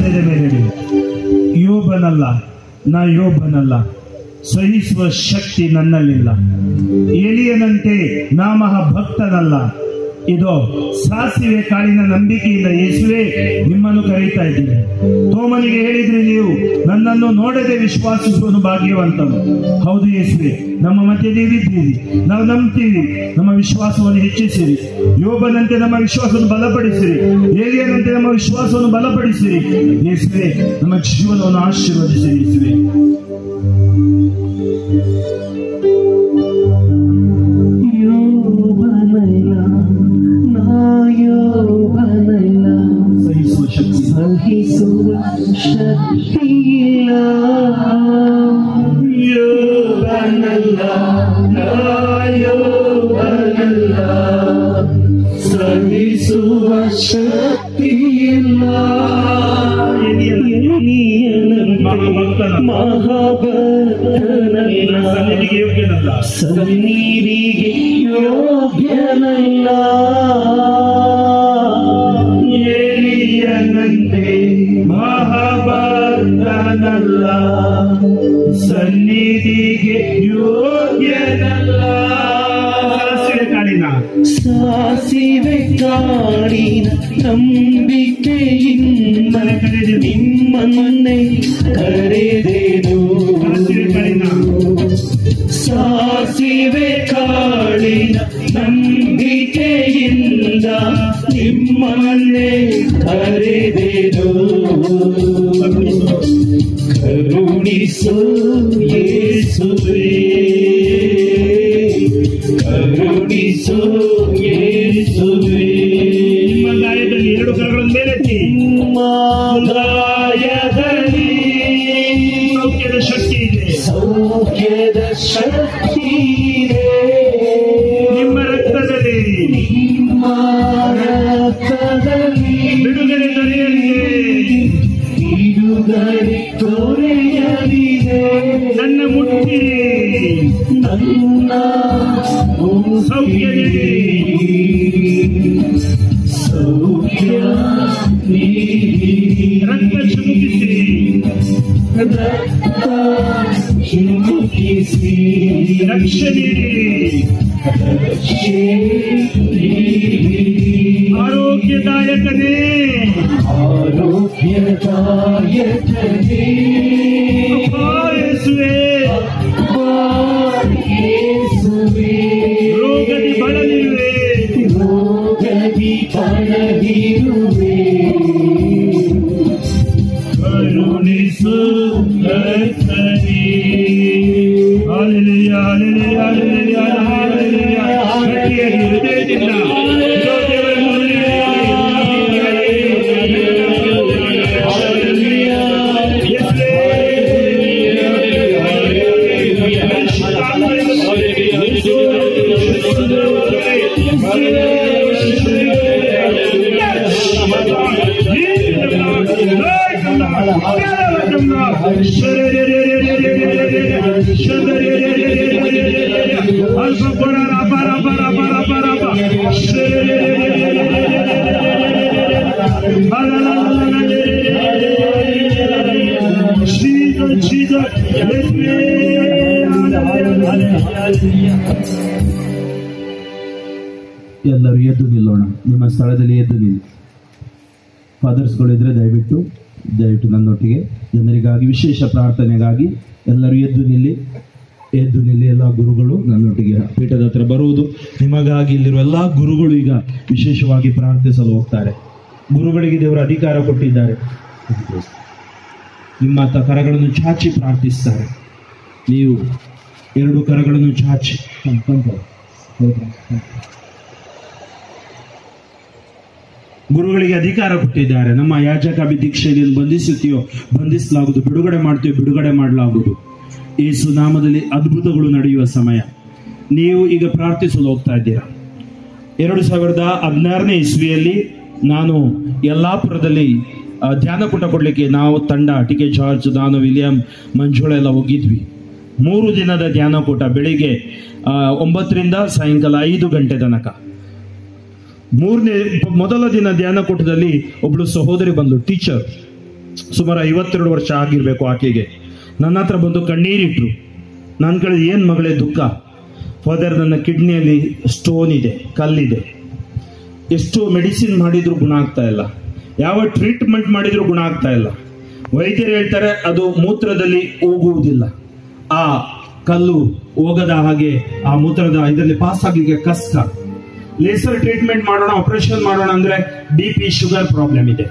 ನೆಲದ ಮೇಲೆ ಯೋಬನಲ್ಲ ನಾ ಯೋಬನಲ್ಲ ಸಹಿಸುವ ಶಕ್ತಿ ನನ್ನಲ್ಲಿಲ್ಲ ಎಲಿಯನಂತೆ ನಾ ಮಹಾ ಭಕ್ತನಲ್ಲ ಇದು ಸಾಸಿವೆ ಕಾಳಿನ ನಂಬಿಕೆಯಿಂದ ಯೇಸುವೆ ನಿಮ್ಮನ್ನು ಕರೀತಾ ಇದ್ದೀನಿ ತೋಮನಿಗೆ ಹೇಳಿದ್ರಿ ನೀವು ನನ್ನನ್ನು ನೋಡದೆ ವಿಶ್ವಾಸಿಸುವನು ಭಾಗ್ಯವಂತನು ಹೌದು ಯೇಸುವೆ ನಮ್ಮ ಮಧ್ಯೆ ನೀವಿದ್ದೀರಿ ನಾವು ನಂಬ್ತೀವಿ ನಮ್ಮ ವಿಶ್ವಾಸವನ್ನು ಹೆಚ್ಚಿಸಿರಿ ಯೋಬನಂತೆ ನಮ್ಮ ವಿಶ್ವಾಸವನ್ನು ಬಲಪಡಿಸಿರಿ ಏಲಿಯನಂತೆ ನಮ್ಮ ವಿಶ್ವಾಸವನ್ನು ಬಲಪಡಿಸಿರಿ ಯೇಸುವೆ ನಮ್ಮ ಜೀವನವನ್ನು ಆಶೀರ್ವದಿಸಿರಿ ಯೇಸುವೆ ಯೋಬನಲ್ಲ ನಾಯೋಬನಲ್ಲ ಸಹಿಸುವ ಶಕ್ತಿ ಸಹಿಸುವ ಶಕ್ತಿಯಿಲ್ಲ ಯೋಬನಲ್ಲ ನಾಯೋಬನಲ್ಲ ಸಹಿಸುವ ಶಕ್ತಿಯಿಲ್ಲ ಮಹಾಭಕ್ತನಲ್ಲ. ಮಹಾಭಕ್ತನಲ್ಲ ಸನ್ನಿಧಿಗೆ ಯೋಗ್ಯನಲ್ಲ ಸನ್ನಿಧಿಗೆ ಯೋಗ್ಯನಲ್ಲ ಏಲಿಯನಂತೆ ಮಹಾಭಕ್ತನಲ್ಲ ಸನ್ನಿಧಿಗೆ ಯೋಗ್ಯನಲ್ಲ ಸಾಸಿವೆ ಕಾಳಿನ ಸಾಸಿವೆ ಕಾಡಿನ ನಂಬಿಕೆಯಿಂದ ನಿಮ್ಮನ್ನೇ ಕರೆದೆನು ಸಾಸಿವೆ ಕಾಳಿನ ಸಾಸಿವೆ ಕಾಳಿನ ನಂಬಿಕೆಯಿಂದ ನಿಮ್ಮನ್ನೇ ಕರೆದೆನು ಕರುಣಿಸು ಯೇಸುವೇ ಕರುಣಿಸು ಯೇಸುವೇ ನಿಮ್ಮ ಗಾಯದಲ್ಲಿ ಎರಡು ಕರಗಳನ್ನು ಮೇಲೆತ್ತಿ ಮಾದಾಯದಲ್ಲಿ ಸೌಖ್ಯದ ಶಕ್ತಿ ಇದೆ ಸೌಖ್ಯದ ಶಕ್ತಿ ಇದೆ ನಿಮ್ಮ ರಕ್ತದಲ್ಲಿ ನಿಮ್ಮ ರಕ್ತದಲ್ಲಿ ಬಿಡುಗಡೆ ದೊರೆಯಲಿದೆ ಬಿಡುಗಡೆ ದೊರೆಯಲಿದೆ ನನ್ನ ಮುಟ್ಟಿ ನನ್ನ ಸೌಖ್ಯ ನೀಡಿ. ಸೌಖ್ಯ ನೀಡಿ. ರಕ್ತ ಚುಮುಕಿಸಿ ರಕ್ತ ಚಿಮುಕಿಸಿ ರಕ್ಷೆ ನೀಡಿ ರಕ್ಷೆ ನೀಡಿ. ಆರೋಗ್ಯದಾಯಕನೇ ಆರೋಗ್ಯದಾಯಕನೇ ಯೇಸುವೆ ಯೇಸುವೇ ರೋಗದಿ ಬಳಲಿರುವೆ ರೋಗದಿ ಬಳಲಿರುವೆ ಕರುಣಿಸು ಕರ್ತನೇ. ಹಾಲೆಲೂಯ, ಹಾಲೆಲೂಯ, ಹಾಲೆಲೂಯ, ಹಾಲೆಲೂಯ. ಗಟ್ಟಿಯಾಗಿ ಹೃದಯದಿಂದ ಇರೋ ದೇವರನ್ನು ಯೇಸುವೇ. Jesus, Jesus, let ಎಲ್ಲರೂ ಎದ್ದು ನಿಲ್ಲೋಣ ನಿಮ್ಮ ಸ್ಥಳದಲ್ಲಿ ಎದ್ದು ನಿಲ್ಲಿ ಫಾದರ್ಸ್ಗಳಿದ್ರೆ ದಯವಿಟ್ಟು ದಯವಿಟ್ಟು ನನ್ನೊಟ್ಟಿಗೆ ಜನರಿಗಾಗಿ ವಿಶೇಷ ಪ್ರಾರ್ಥನೆಗಾಗಿ ಎಲ್ಲರೂ ಎದ್ದು ನಿಲ್ಲಿ ಎದ್ದು ನಿಲ್ಲಿ ಎಲ್ಲ ಗುರುಗಳು ನನ್ನೊಟ್ಟಿಗೆ ಪೀಠದ ಹತ್ರ ಬರುವುದು ನಿಮಗಾಗಿ ಇಲ್ಲಿರುವ ಎಲ್ಲ ಗುರುಗಳು ಈಗ ವಿಶೇಷವಾಗಿ ಪ್ರಾರ್ಥಿಸಲು ಹೋಗ್ತಾರೆ ಗುರುಗಳಿಗೆ ದೇವರು ಅಧಿಕಾರ ಕೊಟ್ಟಿದ್ದಾರೆ ನಿಮ್ಮ ತ ಕರಗಳನ್ನು ಚಾಚಿ ಪ್ರಾರ್ಥಿಸ್ತಾರೆ ನೀವು ಎರಡು ಕರಗಳನ್ನು ಚಾಚಿ ಹ್ಮ್, ತಂಪು. ಹೌದಾ? ಹ್ಮ್. ಗುರುಗಳಿಗೆ ಅಧಿಕಾರ ಕೊಟ್ಟಿದ್ದಾರೆ ನಮ್ಮ ಯಾಜಕ ದೀಕ್ಷೆಯಲ್ಲಿ ಬಂಧಿಸುತ್ತೀಯೋ ಬಂಧಿಸಲಾಗುವುದು ಬಿಡುಗಡೆ ಮಾಡ್ತೀಯೋ ಬಿಡುಗಡೆ ಮಾಡಲಾಗುವುದು ಯೇಸು ನಾಮದಲ್ಲಿ ಅದ್ಭುತಗಳು ನಡೆಯುವ ಸಮಯ ನೀವು ಈಗ ಪ್ರಾರ್ಥಿಸಲು ಹೋಗ್ತಾ ಇದ್ದೀರಾ ಎರಡು ಸಾವಿರದ ಹದಿನಾರನೇ ಇಸ್ವಿಯಲ್ಲಿ ನಾನು ಯಲ್ಲಾಪುರದಲ್ಲಿ ಆ, ಧ್ಯಾನ ಕೂಟ ಕೊಡ್ಲಿಕ್ಕೆ ನಾವು ತಂಡ ಟಿ ಕೆ ಜಾರ್ಜ್ ನಾನು ವಿಲಿಯಂ ಮಂಜುಳ ಎಲ್ಲ ಹೋಗಿದ್ವಿ ಮೂರು ದಿನದ ಧ್ಯಾನ ಕೂಟ ಬೆಳಿಗ್ಗೆ ಆ, ಒಂಬತ್ತರಿಂದ ಸಾಯಂಕಾಲ ಐದು ಗಂಟೆ ತನಕ ಮೂರನೇ ಮೊದಲ ದಿನ ಧ್ಯಾನ ಕೂಟದಲ್ಲಿ ಒಬ್ಳು ಸಹೋದರಿ ಬಂದ್ಲು ಟೀಚರ್ ಸುಮಾರು ಐವತ್ತೆರಡು ವರ್ಷ ಆಗಿರ್ಬೇಕು ಆಕೆಗೆ ನನ್ನ ಹತ್ರ ಬಂದು ಕಣ್ಣೀರಿಟ್ರು ನಾನು ಕೇಳಿದೆ ಏನು ಮಗಳೇ ದುಃಖ ಫಾದರ್ ನನ್ನ ಕಿಡ್ನಿಯಲ್ಲಿ ಸ್ಟೋನ್ ಇದೆ ಕಲ್ಲಿದೆ ಎಷ್ಟು ಮೆಡಿಸಿನ್ ಮಾಡಿದ್ರು ಗುಣ ಆಗ್ತಾ ಇಲ್ಲ ಯಾವ ಟ್ರೀಟ್ಮೆಂಟ್ ಮಾಡಿದ್ರು ಗುಣ ಆಗ್ತಾ ಇಲ್ಲ ವೈದ್ಯರು ಹೇಳ್ತಾರೆ ಅದು ಮೂತ್ರದಲ್ಲಿ ಹೋಗುವುದಿಲ್ಲ ಆ ಕಲ್ಲು ಹೋಗದ ಹಾಗೆ ಆ ಮೂತ್ರದ ಇದರಲ್ಲಿ ಪಾಸ್ ಆಗಲಿಕ್ಕೆ ಕಷ್ಟ ಲೇಸರ್ ಟ್ರೀಟ್ಮೆಂಟ್ ಮಾಡೋಣ ಆಪರೇಷನ್ ಮಾಡೋಣ ಅಂದ್ರೆ ಬಿ ಪಿ ಶುಗರ್ ಪ್ರಾಬ್ಲಮ್ ಇದೆ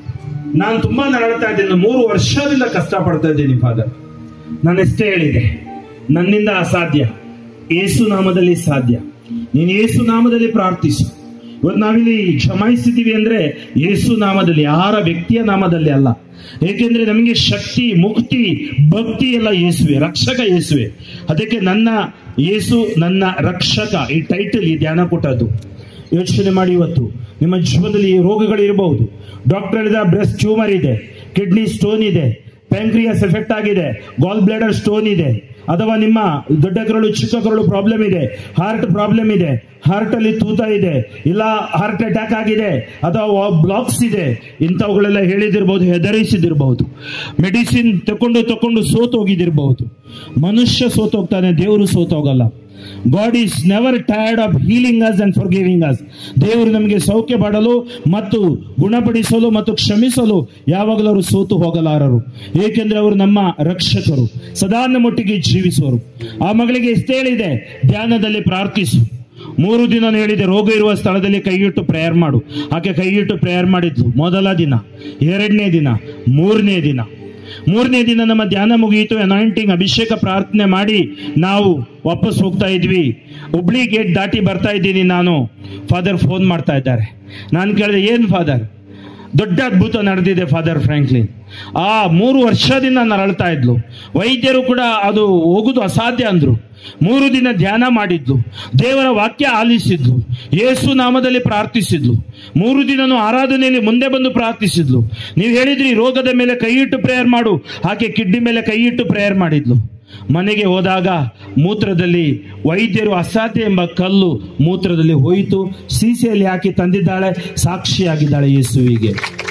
ನಾನು ತುಂಬಾ ನರಳ್ತಾ ಇದ್ದೇನೆ ಮೂರು ವರ್ಷದಿಂದ ಕಷ್ಟ ಪಡ್ತಾ ಇದ್ದೀನಿ ಫಾದರ್ ನಾನು ಎಷ್ಟೇ ಹೇಳಿದೆ ನನ್ನಿಂದ ಅಸಾಧ್ಯ ಏಸು ನಾಮದಲ್ಲಿ ಸಾಧ್ಯ ನೀನು ಏಸು ನಾಮದಲ್ಲಿ ಪ್ರಾರ್ಥಿಸು ಇವತ್ತು ನಾವಿಲ್ಲಿ ಜಮಾಯಿಸಿದ್ದೀವಿ ಅಂದ್ರೆ ಏಸು ನಾಮದಲ್ಲಿ ಯಾರ ವ್ಯಕ್ತಿಯ ನಾಮದಲ್ಲಿ ಅಲ್ಲ ಏಕೆಂದ್ರೆ ನಮಗೆ ಶಕ್ತಿ ಮುಕ್ತಿ ಭಕ್ತಿ ಎಲ್ಲ ಯೇಸುವೆ ರಕ್ಷಕ ಯೇಸುವೆ ಅದಕ್ಕೆ ನನ್ನ ಯೇಸು ನನ್ನ ರಕ್ಷಕ ಈ ಟೈಟಲ್ ಈ ಧ್ಯಾನ ಕೊಟ್ಟದ್ದು ಯೋಚನೆ ಮಾಡಿ ಇವತ್ತು ನಿಮ್ಮ ಜೀವನದಲ್ಲಿ ಈ ರೋಗಗಳು ಇರಬಹುದು ಡಾಕ್ಟರ್ ಹೇಳಿದ ಬ್ರೆಸ್ಟ್ ಟ್ಯೂಮರ್ ಇದೆ ಕಿಡ್ನಿ ಸ್ಟೋನ್ ಇದೆ ಪ್ಯಾಂಕ್ರಿಯಾಸ್ ಎಫೆಕ್ಟ್ ಆಗಿದೆ ಗಾಲ್ ಬ್ಲಾಡರ್ ಸ್ಟೋನ್ ಇದೆ ಅಥವಾ ನಿಮ್ಮ ದೊಡ್ಡ ಕರಳು ಚಿಕ್ಕ ಕರಳು ಪ್ರಾಬ್ಲಮ್ ಇದೆ ಹಾರ್ಟ್ ಪ್ರಾಬ್ಲಮ್ ಇದೆ ಹಾರ್ಟ್ ಅಲ್ಲಿ ತೂತ ಇದೆ ಇಲ್ಲ ಹಾರ್ಟ್ ಅಟ್ಯಾಕ್ ಆಗಿದೆ ಅಥವಾ ಬ್ಲಾಕ್ಸ್ ಇದೆ ಇಂಥವುಗಳೆಲ್ಲ ಹೇಳಿದಿರಬಹುದು ಹೆದರಿಸಿದಿರಬಹುದು ಮೆಡಿಸಿನ್ ತಕೊಂಡು ತಕೊಂಡು ಸೋತು ಹೋಗಿದಿರಬಹುದು ಮನುಷ್ಯ ಸೋತು ಹೋಗ್ತಾನೆ ದೇವರು ಸೋತು ಹೋಗಲ್ಲ God is never tired of healing us and forgiving us ದೇವರು ನಮಗೆ ಸೌಖ್ಯ ಪಡಲು ಮತ್ತು ಗುಣಪಡಿಸಲು ಮತ್ತು ಕ್ಷಮಿಸಲು ಯಾವಾಗಲೂ ಅವರು ಸೋತು ಹೋಗಲಾರರು ಏಕೆಂದ್ರೆ ಅವರು ನಮ್ಮ ರಕ್ಷಕರು ಸದಾನ ಮಟ್ಟಿಗೆ ಜೀವಿಸುವರು ಆ ಮಗಳಿಗೆ ಎಷ್ಟೇ ಹೇಳಿದೆ ಧ್ಯಾನದಲ್ಲಿ ಪ್ರಾರ್ಥಿಸು ಮೂರು ದಿನ ಹೇಳಿದೆ ರೋಗ ಇರುವ ಸ್ಥಳದಲ್ಲಿ ಕೈಯಿಟ್ಟು ಪ್ರೇಯರ್ ಮಾಡು ಆಕೆ ಕೈಯಿಟ್ಟು ಪ್ರೇಯರ್ ಮಾಡಿದ್ಲು ಮೊದಲ ದಿನ ಎರಡನೇ ದಿನ ಮೂರನೇ ದಿನ ಮೂರನೇ ದಿನ ನಮ್ಮ ಧ್ಯಾನ ಮುಗಿಯಿತು ಅನಾಯಿಂಟಿಂಗ್ ಅಭಿಷೇಕ ಪ್ರಾರ್ಥನೆ ಮಾಡಿ ನಾವು ವಾಪಸ್ ಹೋಗ್ತಾ ಇದ್ವಿ ಹುಬ್ಳಿ ಗೇಟ್ ದಾಟಿ ಬರ್ತಾ ಇದ್ದೀನಿ ನಾನು ಫಾದರ್ ಫೋನ್ ಮಾಡ್ತಾ ಇದ್ದಾರೆ ನಾನು ಕೇಳಿದೆ ಏನ್ ಫಾದರ್ ದೊಡ್ಡ ಅದ್ಭುತ ನಡೆದಿದೆ ಫಾದರ್ ಫ್ರಾಂಕ್ಲಿನ್ ಆ ಮೂರು ವರ್ಷದಿಂದ ನರಳ್ತಾ ಇದ್ಲು ವೈದ್ಯರು ಕೂಡ ಅದು ಹೋಗುದು ಅಸಾಧ್ಯ ಅಂದ್ರು ಮೂರು ದಿನ ಧ್ಯಾನ ಮಾಡಿದ್ಲು ದೇವರ ವಾಕ್ಯ ಆಲಿಸಿದ್ಲು ಯೇಸು ನಾಮದಲ್ಲಿ ಪ್ರಾರ್ಥಿಸಿದ್ಲು ಮೂರು ದಿನನೂ ಆರಾಧನೆಯಲ್ಲಿ ಮುಂದೆ ಬಂದು ಪ್ರಾರ್ಥಿಸಿದ್ಲು ನೀವು ಹೇಳಿದ್ರಿ ರೋಗದ ಮೇಲೆ ಕೈಯಿಟ್ಟು ಪ್ರೇಯರ್ ಮಾಡು ಆಕೆ ಕಿಡ್ನಿ ಮೇಲೆ ಕೈಯಿಟ್ಟು ಪ್ರೇಯರ್ ಮಾಡಿದ್ಲು ಮನೆಗೆ ಹೋದಾಗ ಮೂತ್ರದಲ್ಲಿ ವೈದ್ಯರು ಅಸಾಧ್ಯ ಎಂಬ ಕಲ್ಲು ಮೂತ್ರದಲ್ಲಿ ಹೋಯಿತು ಸೀಸೆಯಲ್ಲಿ ಹಾಕಿ ತಂದಿದ್ದಾಳೆ ಸಾಕ್ಷಿಯಾಗಿದ್ದಾಳೆ ಯೇಸುವಿಗೆ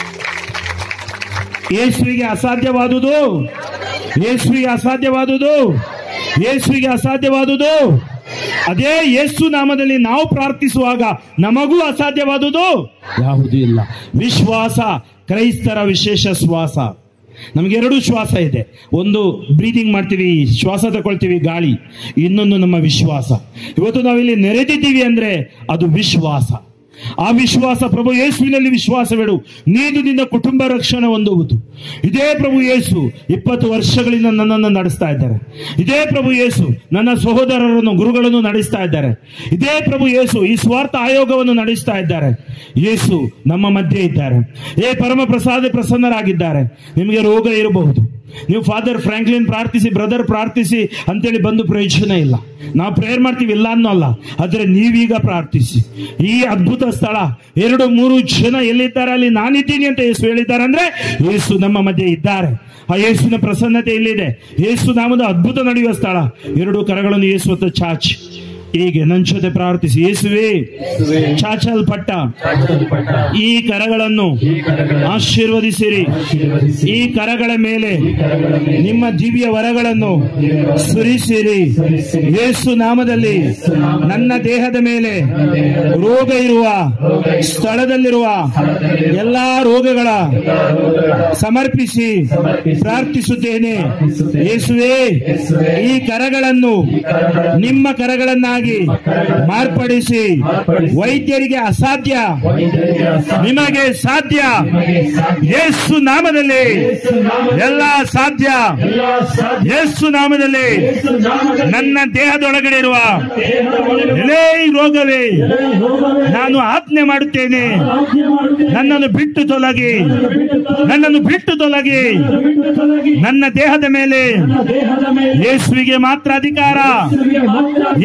ಯೇಸುವಿಗೆ ಅಸಾಧ್ಯವಾದುದು ಯೇಸುವಿಗೆ ಅಸಾಧ್ಯವಾದುದು ಯೇಸುವಿಗೆ ಅಸಾಧ್ಯವಾದುದು ಅದೇ ಯೇಸು ನಾಮದಲ್ಲಿ ನಾವು ಪ್ರಾರ್ಥಿಸುವಾಗ ನಮಗೂ ಅಸಾಧ್ಯವಾದುದು ಯಾವುದೂ ಇಲ್ಲ ವಿಶ್ವಾಸ ಕ್ರೈಸ್ತರ ವಿಶೇಷ ಶ್ವಾಸ ನಮಗೆ ಎರಡು ಶ್ವಾಸ ಇದೆ ಒಂದು ಬ್ರೀದಿಂಗ್ ಮಾಡ್ತೀವಿ ಶ್ವಾಸ ತಗೊಳ್ತೀವಿ ಗಾಳಿ ಇನ್ನೊಂದು ನಮ್ಮ ವಿಶ್ವಾಸ ಇವತ್ತು ನಾವಿಲ್ಲಿ ನೆರೆದಿದ್ದೀವಿ ಅಂದ್ರೆ ಅದು ವಿಶ್ವಾಸ ಆ ವಿಶ್ವಾಸ ಪ್ರಭು ಯೇಸುವಿನಲ್ಲಿ ವಿಶ್ವಾಸವಿಡು ನೀನು ನಿನ್ನ ಕುಟುಂಬ ರಕ್ಷಣೆ ಹೊಂದುವುದು ಇದೇ ಪ್ರಭು ಯೇಸು ಇಪ್ಪತ್ತು ವರ್ಷಗಳಿಂದ ನನ್ನನ್ನು ನಡೆಸ್ತಾ ಇದ್ದಾರೆ ಇದೇ ಪ್ರಭು ಯೇಸು ನನ್ನ ಸಹೋದರರನ್ನು ಗುರುಗಳನ್ನು ನಡೆಸ್ತಾ ಇದ್ದಾರೆ ಇದೇ ಪ್ರಭು ಯೇಸು ಈ ಸ್ವಾರ್ಥ ಆಯೋಗವನ್ನು ನಡೆಸ್ತಾ ಇದ್ದಾರೆ ಯೇಸು ನಮ್ಮ ಮಧ್ಯೆ ಇದ್ದಾರೆ ಏ ಪರಮ ಪ್ರಸಾದ ಪ್ರಸನ್ನರಾಗಿದ್ದಾರೆ ನಿಮಗೆ ರೋಗ ಇರಬಹುದು ನೀವು ಫಾದರ್ ಫ್ರಾಂಕ್ಲಿನ್ ಪ್ರಾರ್ಥಿಸಿ ಬ್ರದರ್ ಪ್ರಾರ್ಥಿಸಿ ಅಂತೇಳಿ ಬಂದು ಪ್ರಯೋಜನ ಇಲ್ಲ ನಾವು ಪ್ರೇಯರ್ ಮಾಡ್ತೀವಿ ಇಲ್ಲ ಅನ್ನೋ ಅಲ್ಲ ಆದ್ರೆ ನೀವೀಗ ಪ್ರಾರ್ಥಿಸಿ ಈ ಅದ್ಭುತ ಸ್ಥಳ ಎರಡು ಮೂರು ಜನ ಎಲ್ಲಿದ್ದಾರೆ ಅಲ್ಲಿ ನಾನಿದ್ದೀನಿ ಅಂತ ಯೇಸು ಹೇಳಿದ್ದಾರೆ ಅಂದ್ರೆ ಯೇಸು ನಮ್ಮ ಮಧ್ಯೆ ಇದ್ದಾರೆ ಆ ಯೇಸುವಿನ ಪ್ರಸನ್ನತೆ ಇಲ್ಲಿದೆ ಯೇಸು ನಾಮದ ಅದ್ಭುತ ನಡೆಯುವ ಸ್ಥಳ ಎರಡು ಕರಗಳನ್ನು ಯೇಸು ಹೊತ್ತು ಚಾಚಿ ಹೀಗೆ ನನ್ನ ಜೊತೆ ಪ್ರಾರ್ಥಿಸಿ ಯೇಸುವೇ ಚಾಚಲ್ಪಟ್ಟ ಈ ಕರಗಳನ್ನು ಆಶೀರ್ವದಿಸಿರಿ ಈ ಕರಗಳ ಮೇಲೆ ನಿಮ್ಮ ದಿವ್ಯ ವರಗಳನ್ನು ಸುರಿಸಿರಿ ಯೇಸು ನಾಮದಲ್ಲಿ ನನ್ನ ದೇಹದ ಮೇಲೆ ರೋಗ ಇರುವ ಸ್ಥಳದಲ್ಲಿರುವ ಎಲ್ಲಾ ರೋಗಗಳ ಸಮರ್ಪಿಸಿ ಪ್ರಾರ್ಥಿಸುತ್ತೇನೆ ಯೇಸುವೇ ಈ ಕರಗಳನ್ನು ನಿಮ್ಮ ಕರಗಳನ್ನಾಗಿ ಮಾರ್ಪಡಿಸಿ ವೈದ್ಯರಿಗೆ ಅಸಾಧ್ಯ ನಿಮಗೆ ಸಾಧ್ಯ ಯೇಸು ನಾಮದಲ್ಲಿ ಎಲ್ಲ ಸಾಧ್ಯ ಯೇಸು ನಾಮದಲ್ಲಿ ನನ್ನ ದೇಹದೊಳಗಡೆ ಇರುವ ಎಲೇ ರೋಗವೇ ನಾನು ಆಜ್ಞೆ ಮಾಡುತ್ತೇನೆ ನನ್ನನ್ನು ಬಿಟ್ಟು ತೊಲಗಿ ನನ್ನನ್ನು ಬಿಟ್ಟು ತೊಲಗಿ ನನ್ನ ದೇಹದ ಮೇಲೆ ಯೇಸುವಿಗೆ ಮಾತ್ರ ಅಧಿಕಾರ ಯೇಸುವಿಗೆ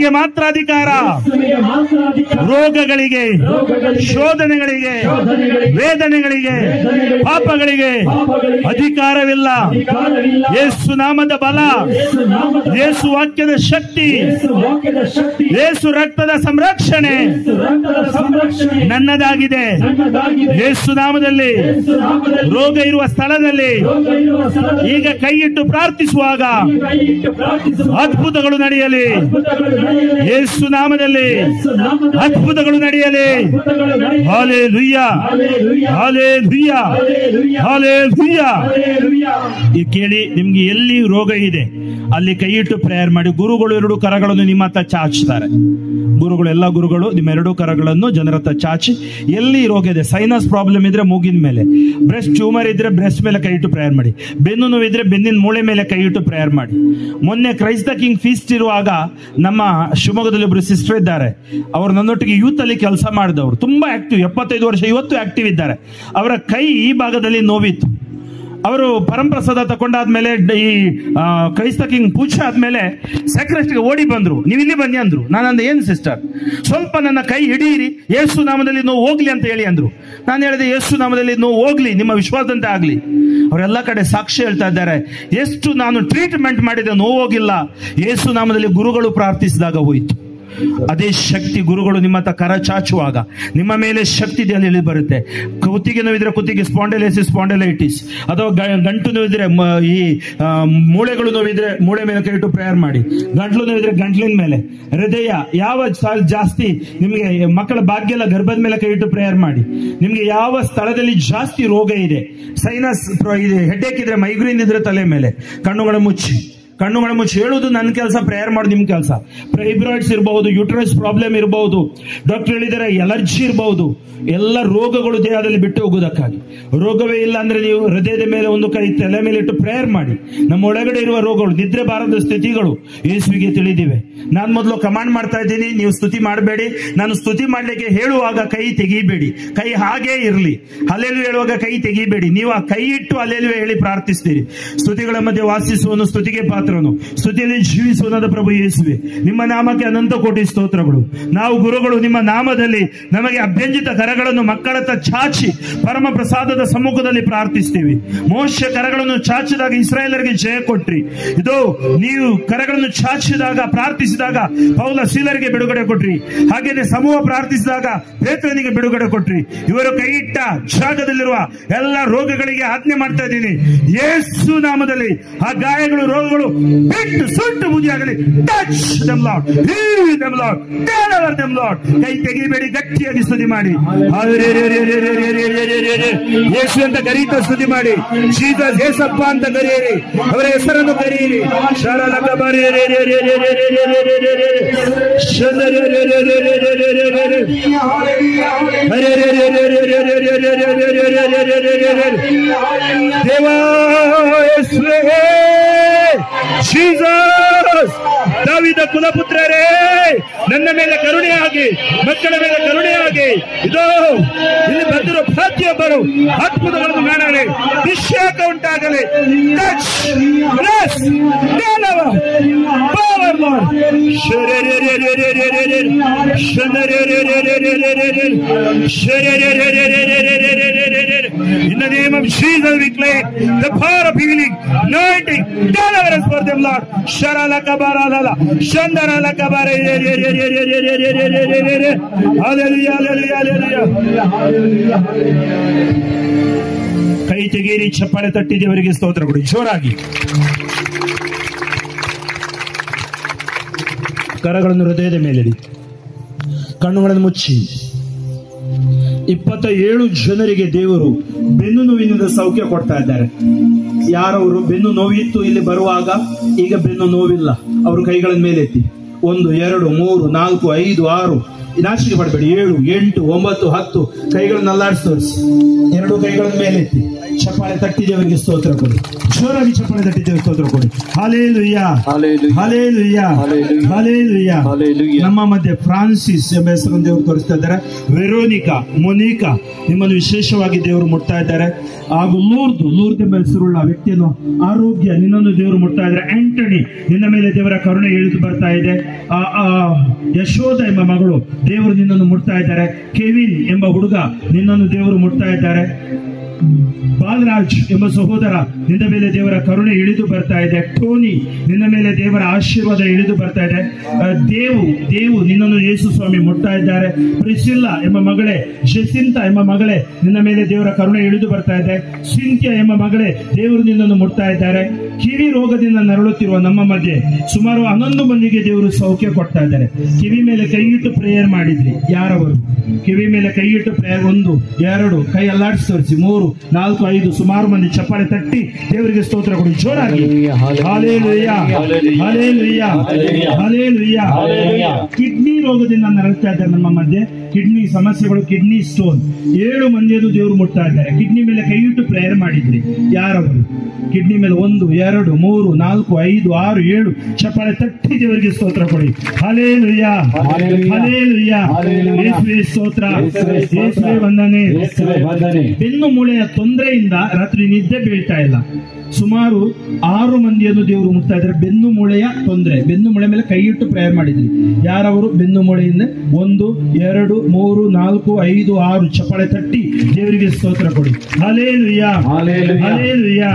ಯೇಸುವಿಗೆ ಮಾತ್ರ ಅಧಿಕಾರ ಯೇಸುವಿಗೆ ಮಾತ್ರ ಅಧಿಕಾರ ರೋಗಗಳಿಗೆ ರೋಗಗಳಿಗೆ, ಶೋಧನೆಗಳಿಗೆ ಶೋಧನೆಗಳಿಗೆ, ವೇದನೆಗಳಿಗೆ ವೇದನೆಗಳಿಗೆ, ಪಾಪಗಳಿಗೆ ಪಾಪಗಳಿಗೆ, ಅಧಿಕಾರವಿಲ್ಲ ಅಧಿಕಾರವಿಲ್ಲ ಯೇಸು ನಾಮದ ಬಲ ಯೇಸು ನಾಮದ ಯೇಸು ವಾಕ್ಯದ ಶಕ್ತಿ ಯೇಸು ವಾಕ್ಯದ ಶಕ್ತಿ ಯೇಸು ರಕ್ತದ ಸಂರಕ್ಷಣೆ ಯೇಸು ರಕ್ತದ ಸಂರಕ್ಷಣೆ ನನ್ನದಾಗಿದೆ ನನ್ನದಾಗಿದೆ ಯೇಸು ನಾಮದಲ್ಲಿ ಯೇಸು ನಾಮದಲ್ಲಿ ರೋಗ ಇರುವ ಸ್ಥಳದಲ್ಲಿ ರೋಗ ಇರುವ ಸ್ಥಳದಲ್ಲಿ ಈಗ ಕೈ ಇಟ್ಟು ಪ್ರಾರ್ಥಿಸುವಾಗ ಕೈ ಇಟ್ಟು ಪ್ರಾರ್ಥಿಸುವ ಅದ್ಭುತಗಳು ನಡೆಯಲಿ ಅದ್ಭುತಗಳು ನಡೆಯಲಿ ಯೇಸು ನಾಮದಲ್ಲಿ ಯೇಸು ನಾಮದಲ್ಲಿ ಅದ್ಭುತಗಳು ನಡೆಯಲಿ ಅದ್ಭುತಗಳು ನಡೆಯಲಿ ಹಾಲೆ ಲುಯ್ಯ ಹಲ್ಲೆಲೂಯಾ ಹಾಲೆ ಲುಯ್ಯ ಹಲ್ಲೆಲೂಯಾ ಹಾಲೆ ಲುಯ್ಯ ಹಲ್ಲೆಲೂಯಾ ಈ ಕೇಳಿ ನಿಮ್ಗೆ ಎಲ್ಲಿ ರೋಗ ಇದೆ ಅಲ್ಲಿ ಕೈ ಇಟ್ಟು ಪ್ರೇಯರ್ ಮಾಡಿ ಗುರುಗಳು ಎರಡು ಕರಗಳನ್ನು ನಿಮ್ಮ ಹತ್ರ ಚಾಚ್ತಾರೆ ಗುರುಗಳು ಎಲ್ಲ ಗುರುಗಳು ನಿಮ್ಮ ಎರಡು ಕರಗಳನ್ನು ಜನರ ಹತ್ರ ಚಾಚಿ ಎಲ್ಲಿ ರೋಗ ಇದೆ ಸೈನಸ್ ಪ್ರಾಬ್ಲಮ್ ಇದ್ರೆ ಮೂಗಿನ ಮೇಲೆ ಬ್ರೆಸ್ಟ್ ಟ್ಯೂಮರ್ ಇದ್ರೆ ಬ್ರೆಸ್ಟ್ ಮೇಲೆ ಕೈ ಇಟ್ಟು ಪ್ರೇಯರ್ ಮಾಡಿ ಬೆನ್ನು ನೋವು ಇದ್ರೆ ಬೆನ್ನಿನ ಮೂಳೆ ಮೇಲೆ ಕೈ ಇಟ್ಟು ಪ್ರೇಯರ್ ಮಾಡಿ ಮೊನ್ನೆ ಕ್ರೈಸ್ತ ಕಿಂಗ್ ಫೀಸ್ಟ್ ಇರುವಾಗ ನಮ್ಮ ಶಿವಮೊಗ್ಗದಲ್ಲಿ ಒಬ್ರು ಸಿಸ್ಟರ್ ಇದ್ದಾರೆ ಅವರು ನನ್ನೊಟ್ಟಿಗೆ ಯೂತ್ ಅಲ್ಲಿ ಕೆಲಸ ಮಾಡಿದವರು ತುಂಬಾ ಆಕ್ಟಿವ್ ಎಪ್ಪತ್ತೈದು ವರ್ಷ ಇವತ್ತು ಆಕ್ಟಿವ್ ಇದ್ದಾರೆ ಅವರ ಕೈ ಈ ಭಾಗದಲ್ಲಿ ನೋವಿತ್ತು ಅವರು ಪರಂಪ್ರಸಾದ ತಕೊಂಡಾದ್ಮೇಲೆ ಡ- ಈ ಆ, ಕ್ರೈಸ್ತ ಕಿಂಗ್ ಪೂಜೆ ಆದ್ಮೇಲೆ ಸೆಕ್ರೆಸ್ಟ್ಗೆ ಓಡಿ ಬಂದ್ರು ನೀವು ಇಲ್ಲಿ ಬನ್ನಿ ಅಂದ್ರು ನಾನು ಅಂದೆ ಏನ್ ಸಿಸ್ಟರ್ ಸ್ವಲ್ಪ ನನ್ನ ಕೈ ಹಿಡಿಯಿರಿ ಯೇಸು ನಾಮದಲ್ಲಿ ನೋವು ಹೋಗ್ಲಿ ಅಂತ ಹೇಳಿ ಅಂದ್ರು ನಾನು ಹೇಳಿದೆ ಯೇಸು ನಾಮದಲ್ಲಿ ನೋವು ಹೋಗ್ಲಿ ನಿಮ್ಮ ವಿಶ್ವಾಸದಂತೆ ಆಗ್ಲಿ ಅವರೆಲ್ಲ ಕಡೆ ಸಾಕ್ಷಿ ಹೇಳ್ತಾ ಇದ್ದಾರೆ ಎಷ್ಟು ನಾನು ಟ್ರೀಟ್ಮೆಂಟ್ ಮಾಡಿದೆ ನೋವು ಹೋಗಿಲ್ಲ ಯೇಸು ನಾಮದಲ್ಲಿ ಗುರುಗಳು ಪ್ರಾರ್ಥಿಸಿದಾಗ ಹೋಯಿತು ಅದೇ ಶಕ್ತಿ ಗುರುಗಳು ನಿಮ್ಮ ಹತ್ರ ಕರ ಚಾಚುವಾಗ ನಿಮ್ಮ ಮೇಲೆ ಶಕ್ತಿ ದೇಹದಲ್ಲಿ ಇಳಿ ಬರುತ್ತೆ ಕುತ್ತಿಗೆ ನೋವಿದ್ರೆ ಕುತ್ತಿಗೆ ಸ್ಪಾಂಡಲೈಸಿಸ್ ಸ್ಪಾಂಡಲೈಟಿಸ್ ಅಥವಾ ಗ- ಗಂಟು ನೋವಿದ್ರೆ ಮ- ಈ ಆ, ಮೂಳೆಗಳು ನೋವಿದ್ರೆ ಮೂಳೆ ಮೇಲೆ ಕೈ ಇಟ್ಟು ಪ್ರೇಯರ್ ಮಾಡಿ ಗಂಟ್ಲು ನೋವಿದ್ರೆ ಗಂಟ್ಲಿನ ಮೇಲೆ ಹೃದಯ ಯಾವ ಸಾಲ್ ಜಾಸ್ತಿ ನಿಮಗೆ ಮಕ್ಕಳ ಭಾಗ್ಯ ಎಲ್ಲ ಗರ್ಭದ ಮೇಲೆ ಕೈ ಇಟ್ಟು ಪ್ರೇಯರ್ ಮಾಡಿ ನಿಮ್ಗೆ ಯಾವ ಸ್ಥಳದಲ್ಲಿ ಜಾಸ್ತಿ ರೋಗ ಇದೆ ಸೈನಸ್ ಇದೆ ಹೆಡ್ಡೇಕ್ ಇದ್ರೆ ಮೈಗ್ರೀನ್ ಇದ್ರೆ ತಲೆ ಮೇಲೆ ಕಣ್ಣುಗಳ ಮುಚ್ಚಿ ಕಣ್ಣುಗಳ ಮುಚ್ಚಿ ಹೇಳುವುದು ನನ್ನ ಕೆಲಸ ಪ್ರೇಯರ್ ಮಾಡಿ ನಿಮ್ ಕೆಲಸ ಫೈಬ್ರಾಯ್ಡ್ಸ್ ಇರಬಹುದು ಯೂಟ್ರಸ್ ಪ್ರಾಬ್ಲಮ್ ಇರಬಹುದು ಡಾಕ್ಟರ್ ಹೇಳಿದರೆ ಎಲರ್ಜಿ ಇರಬಹುದು ಎಲ್ಲ ರೋಗಗಳು ದೇಹದಲ್ಲಿ ಬಿಟ್ಟು ಹೋಗುವುದಕ್ಕಾಗಿ ರೋಗವೇ ಇಲ್ಲ ಅಂದ್ರೆ ನೀವು ಹೃದಯದ ಮೇಲೆ ಒಂದು ಕೈ ತಲೆ ಮೇಲೆ ಇಟ್ಟು ಪ್ರೇಯರ್ ಮಾಡಿ ನಮ್ಮ ಒಳಗಡೆ ಇರುವ ರೋಗಗಳು ನಿದ್ರೆ ಬಾರದ ಸ್ಥಿತಿಗಳು ಯೇಸುವಿಗೆ ತಿಳಿದಿವೆ ನಾನು ಮೊದಲು ಕಮಾಂಡ್ ಮಾಡ್ತಾ ಇದ್ದೀನಿ ನೀವು ಸ್ತುತಿ ಮಾಡಬೇಡಿ ನಾನು ಸ್ತುತಿ ಮಾಡ್ಲಿಕ್ಕೆ ಹೇಳುವಾಗ ಕೈ ತೆಗಿಬೇಡಿ ಕೈ ಹಾಗೇ ಇರಲಿ ಅಲ್ಲೆಲ್ಲೂ ಹೇಳುವಾಗ ಕೈ ತೆಗಿಬೇಡಿ ನೀವು ಆ ಕೈ ಇಟ್ಟು ಅಲ್ಲೆಲ್ಲೂ ಹೇಳಿ ಪ್ರಾರ್ಥಿಸ್ತೀರಿ ಸ್ತುತಿಗಳ ಮಧ್ಯೆ ವಾಸಿಸುವನು ಸ್ತುತಿಗೆ ಪಾತ್ರನು ಸ್ತುತಿಯಲ್ಲಿ ಜೀವಿಸುವನಾದ ಪ್ರಭು ಯೇಸುವೆ ನಿಮ್ಮ ನಾಮಕ್ಕೆ ಅನಂತ ಕೋಟಿ ಸ್ತೋತ್ರಗಳು ನಾವು ಗುರುಗಳು ನಿಮ್ಮ ನಾಮದಲ್ಲಿ ನಮಗೆ ಅಭ್ಯಂಜಿತ ಕರಗಳನ್ನು ಮಕ್ಕಳ ಹತ್ರ ಚಾಚಿ ಪರಮ ಪ್ರಸಾದದ ಸಮ್ಮುಖದಲ್ಲಿ ಪ್ರಾರ್ಥಿಸ್ತೀವಿ ಮೋಶ ಕರಗಳನ್ನು ಚಾಚಿದಾಗ ಇಸ್ರಾಯೇಲರಿಗೆ ಜಯ ಕೊಟ್ರಿ ಇದು ನೀವು ಕರಗಳನ್ನು ಚಾಚಿದಾಗ ಪ್ರಾರ್ಥಿಸಿದಾಗ ಪೌಲ ಶೀಲರಿಗೆ ಬಿಡುಗಡೆ ಕೊಟ್ರಿ ಹಾಗೇನೆ ಸಮೂಹ ಪ್ರಾರ್ಥಿಸಿದಾಗ ಪೇತ್ರನಿಗೆ ಬಿಡುಗಡೆ ಕೊಟ್ರಿ ಇವರು ಕೈ ಇಟ್ಟ ಜಾಗದಲ್ಲಿರುವ ಎಲ್ಲ ರೋಗಗಳಿಗೆ ಆಜ್ಞೆ ಮಾಡ್ತಾ ಇದ್ದೀನಿ ಯೇಸು ನಾಮದಲ್ಲಿ ಆ ಗಾಯಗಳು ರೋಗಗಳು ಬಿಟ್ಟು ಸುಟ್ಟು ಬುದಿಯಾಗಲಿ touch them Lord heal them Lord tell them Lord ಕೈ ತೆಗಿಬೇಡಿ ಗಟ್ಟಿಯಾಗಿ ಸ್ತುತಿ ಮಾಡಿ ಯೇಸು ಅಂತ ಕರೀತಾ ಸ್ತುತಿ ಮಾಡಿ ಜೀಸಸ್ ಯೇಸಪ್ಪ ಅಂತ ಕರೆಯಿರಿ ಅವರ ಹೆಸರನ್ನು ಕರೆಯಿರಿ ಶರಲಕ ದೇವಾ ಯೇಸುವೇ ಜೀಸಸ್ ದಾವಿದ ಕುಲಪುತ್ರರೇ ನನ್ನ ಮೇಲೆ ಕರುಣೆಯಾಗಿ ಮಕ್ಕಳ ಮೇಲೆ ಕರುಣೆಯಾಗಿ ಇದು ಇಲ್ಲಿ ಬಂದಿರೋ ಪ್ರತಿಯೊಬ್ಬರು ಅದ್ಭುತಗಳನ್ನು ಕಾಣಲಿ ಅಭಿಷೇಕ ಉಂಟಾಗಲಿ Touch, bless, ಜ್ಞಾನವ, power, Lord. ಶರರರರರರರರರ, ಶರರರರರರರರರ, ಶರರರರರರರರರ. In the name of Jesus, we claim the power of healing, anointing, deliverance for them, Lord. Sharalakabaralala, Shandaralakabare, Hallelujah, hallelujah, hallelujah. ಕೈ ತೆಗೀರಿ ಚಪ್ಪಾಳೆ ತಟ್ಟಿ ದೇವರಿಗೆ ಸ್ತೋತ್ರ ಕೊಡಿ ಜೋರಾಗಿ ಕರಗಳನ್ನು ಹೃದಯದ ಮೇಲಿಡಿ ಕಣ್ಣುಗಳನ್ನು ಮುಚ್ಚಿ ಇಪ್ಪತ್ತ ಏಳು ಜನರಿಗೆ ದೇವರು ಬೆನ್ನು ನೋವಿನಿಂದ ಸೌಖ್ಯ ಕೊಡ್ತಾ ಇದ್ದಾರೆ ಯಾರವರು ಬೆನ್ನು ನೋವಿತ್ತು ಇಲ್ಲಿ ಬರುವಾಗ ಈಗ ಬೆನ್ನು ನೋವಿಲ್ಲ ಅವರು ಕೈಗಳ ಮೇಲೆತ್ತಿ ಒಂದು ಎರಡು ಮೂರು ನಾಲ್ಕು ಐದು ಆರು ನಾಚಿಕೆ ಪಡಬೇಡಿ ಏಳು ಎಂಟು ಒಂಬತ್ತು ಹತ್ತು ಕೈಗಳನ್ನು ಅಲ್ಲಾಡಿಸಿ ತೋರಿಸಿ ಎರಡು ಕೈಗಳನ್ನು ಮೇಲೆತ್ತಿ ಚಪ್ಪಾಳೆ ತಟ್ಟಿದವರಿಗೆ ಸ್ತೋತ್ರ ಕೊಡಿ ಜೋರಾಗಿ ಚಪ್ಪಾಳೆ ತಟ್ಟಿದ್ದೇವೆ ಸ್ತೋತ್ರ ಕೊಡಿ ಹಾಲೇಲುಯ್ಯ Hallelujah. ಹಾಲೇಲುಯ್ಯ Hallelujah. ಹಾಲೇಲುಯ್ಯ Hallelujah. ನಮ್ಮ ಮಧ್ಯೆ ಫ್ರಾನ್ಸಿಸ್ ಎಂಬ ಹೆಸರನ್ನು ದೇವರು ತೋರಿಸ್ತಾ ಇದ್ದಾರೆ ವೆರೋನಿಕಾ ಮೊನಿಕಾ ನಿಮ್ಮನ್ನು ವಿಶೇಷವಾಗಿ ದೇವರು ಮುಟ್ತಾ ಇದ್ದಾರೆ ಹಾಗೂ ಲೂರ್ದು ಲೂರ್ದ್ ಎಂಬ ಹೆಸರುಳ್ಳ ವ್ಯಕ್ತಿಯನ್ನು ಆರೋಗ್ಯ ನಿನ್ನನ್ನು ದೇವರು ಮುಟ್ತಾ ಇದ್ದಾರೆ ಆಂಟನಿ ನಿನ್ನ ಮೇಲೆ ದೇವರ ಕರುಣೆ ಇಳಿದು ಬರ್ತಾ ಇದೆ ಆ, ಆ, ಯಶೋಧ ಎಂಬ ಮಗಳು ದೇವರು ನಿನ್ನನ್ನು ಮುಟ್ತಾ ಇದ್ದಾರೆ ಕೆವಿನ್ ಎಂಬ ಹುಡುಗ ನಿನ್ನನ್ನು ದೇವರು ಮುಟ್ತಾ ಇದ್ದಾರೆ ಬಾಲರಾಜ್ ಎಂಬ ಸಹೋದರ ನಿನ್ನ ಮೇಲೆ ದೇವರ ಕರುಣೆ ಇಳಿದು ಬರ್ತಾ ಇದೆ ಟೋನಿ ನಿನ್ನ ಮೇಲೆ ದೇವರ ಆಶೀರ್ವಾದ ಇಳಿದು ಬರ್ತಾ ಇದೆ ಆ, ದೇವು ದೇವು ನಿನ್ನನ್ನು ಯೇಸು ಸ್ವಾಮಿ ಮುಟ್ತಾ ಇದ್ದಾರೆ ಪ್ರಿಸಿಲ್ಲ ಎಂಬ ಮಗಳೇ ಜೆಸಿಂತ ಎಂಬ ಮಗಳೇ ನಿನ್ನ ಮೇಲೆ ದೇವರ ಕರುಣೆ ಇಳಿದು ಬರ್ತಾ ಇದೆ ಸಿಂತ್ಯ ಎಂಬ ಮಗಳೇ ದೇವರು ನಿನ್ನನ್ನು ಮುಟ್ತಾ ಇದ್ದಾರೆ ಕಿವಿ ರೋಗದಿಂದ ನರಳುತ್ತಿರುವ ನಮ್ಮ ಮಧ್ಯೆ ಸುಮಾರು ಹನ್ನೊಂದು ಮಂದಿಗೆ ದೇವರು ಸೌಖ್ಯ ಕೊಡ್ತಾ ಇದ್ದಾರೆ ಕಿವಿ ಮೇಲೆ ಕೈಯಿಟ್ಟು ಪ್ರೇಯರ್ ಮಾಡಿದ್ರಿ ಯಾರವರು ಕಿವಿ ಮೇಲೆ ಕೈಯಿಟ್ಟು ಪ್ರೇಯರ್ ಒಂದು ಎರಡು ಕೈ ಅಲ್ಲಾಡಿಸಿ ತೋರಿಸಿ ಮೂರು ನಾಲ್ಕು ಐದು ಸುಮಾರು ಮಂದಿ ಚಪ್ಪಾಳೆ ತಟ್ಟಿ ದೇವರಿಗೆ ಸ್ತೋತ್ರ ಕೊಡಿ ಜೋರಾಗಿ ಹಾಲೇಲುಯ್ಯ ಹಾಲೇಲುಯ್ಯ ಹಾಲೇಲುಯ್ಯ ಕಿಡ್ನಿ ರೋಗದಿಂದ ನರಳ್ತಾ ಇದ್ದಾರೆ ನಮ್ಮ ಮಧ್ಯೆ ಕಿಡ್ನಿ ಸಮಸ್ಯೆಗಳು ಕಿಡ್ನಿ ಸ್ಟೋನ್ ಏಳು ಮಂದಿಯದು ದೇವರು ಮುಟ್ತಾ ಇದ್ದಾರೆ ಕಿಡ್ನಿ ಮೇಲೆ ಕೈಯಿಟ್ಟು ಪ್ರೇಯರ್ ಮಾಡಿದ್ರಿ ಯಾರವರು ಕಿಡ್ನಿ ಮೇಲೆ ಒಂದು ಎರಡು ಮೂರು ನಾಲ್ಕು ಐದು ಆರು ಏಳು ಚಪ್ಪಾಳೆ ತಟ್ಟಿ ದೇವರಿಗೆ ಸ್ತೋತ್ರ ಕೊಡಿ ಹಲೇಲುಯ್ಯ ಹಲೇಲುಯ್ಯ ಯೇಸುವೆ ಸ್ತೋತ್ರ ಯೇಸುವೆ ವಂದನೆ ಬೆನ್ನು ಮೂಳೆಯ ತೊಂದರೆಯಿಂದ ರಾತ್ರಿ ನಿದ್ದೆ ಬೀಳ್ತಾ ಇಲ್ಲ ಸುಮಾರು ಆರು ಮಂದಿಯನ್ನು ದೇವರು ಮುಟ್ತಾ ಇದ್ದಾರೆ ಬೆನ್ನು ಮೂಳೆಯ ತೊಂದರೆ ಬೆನ್ನು ಮೂಳೆ ಮೇಲೆ ಕೈಯಿಟ್ಟು ಪ್ರೇಯರ್ ಮಾಡಿದ್ರಿ ಯಾರವರು ಬೆನ್ನು ಮೂಳೆಯಿಂದ ಒಂದು ಎರಡು ಮೂರು ನಾಲ್ಕು ಐದು ಆರು ಚಪ್ಪಾಳೆ ತಟ್ಟಿ ದೇವರಿಗೆ ಸ್ತೋತ್ರ ಕೊಡಿ ಹಲೇಲುಯ್ಯ ಹಲೇಲುಯ್ಯ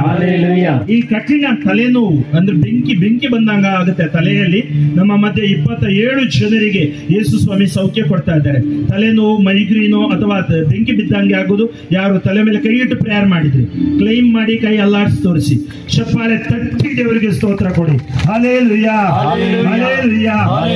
ಈ ಕಠಿಣ ತಲೆನೋವು ಅಂದ್ರೆ ಬೆಂಕಿ ಬೆಂಕಿ ಬಂದಂಗ ಆಗುತ್ತೆ ತಲೆಯಲ್ಲಿ ನಮ್ಮ ಮಧ್ಯೆ ಇಪ್ಪತ್ತ ಏಳು ಜನರಿಗೆ ಯೇಸು ಸ್ವಾಮಿ ಸೌಖ್ಯ ಕೊಡ್ತಾ ಇದ್ದಾರೆ ತಲೆನೋವು ಮೈಗ್ರೀನೋ ಅಥವಾ ತ- ಬೆಂಕಿ ಬಿದ್ದಂಗೆ ಆಗೋದು ಯಾರು ತಲೆ ಮೇಲೆ ಕೈ ಇಟ್ಟು ಪ್ರೇಯರ್ ಮಾಡಿದ್ರಿ ಕ್ಲೈಮ್ ಮಾಡಿ ಕೈ ಅಲ್ಲಾಡಿಸಿ ತೋರಿಸಿ ಚಪ್ಪಾಳೆ ತಟ್ಟಿ ದೇವರಿಗೆ ಸ್ತೋತ್ರ ಕೊಡಿ ಹಲೇಲುಯ್ಯ ಹಲೇಲುಯ್ಯ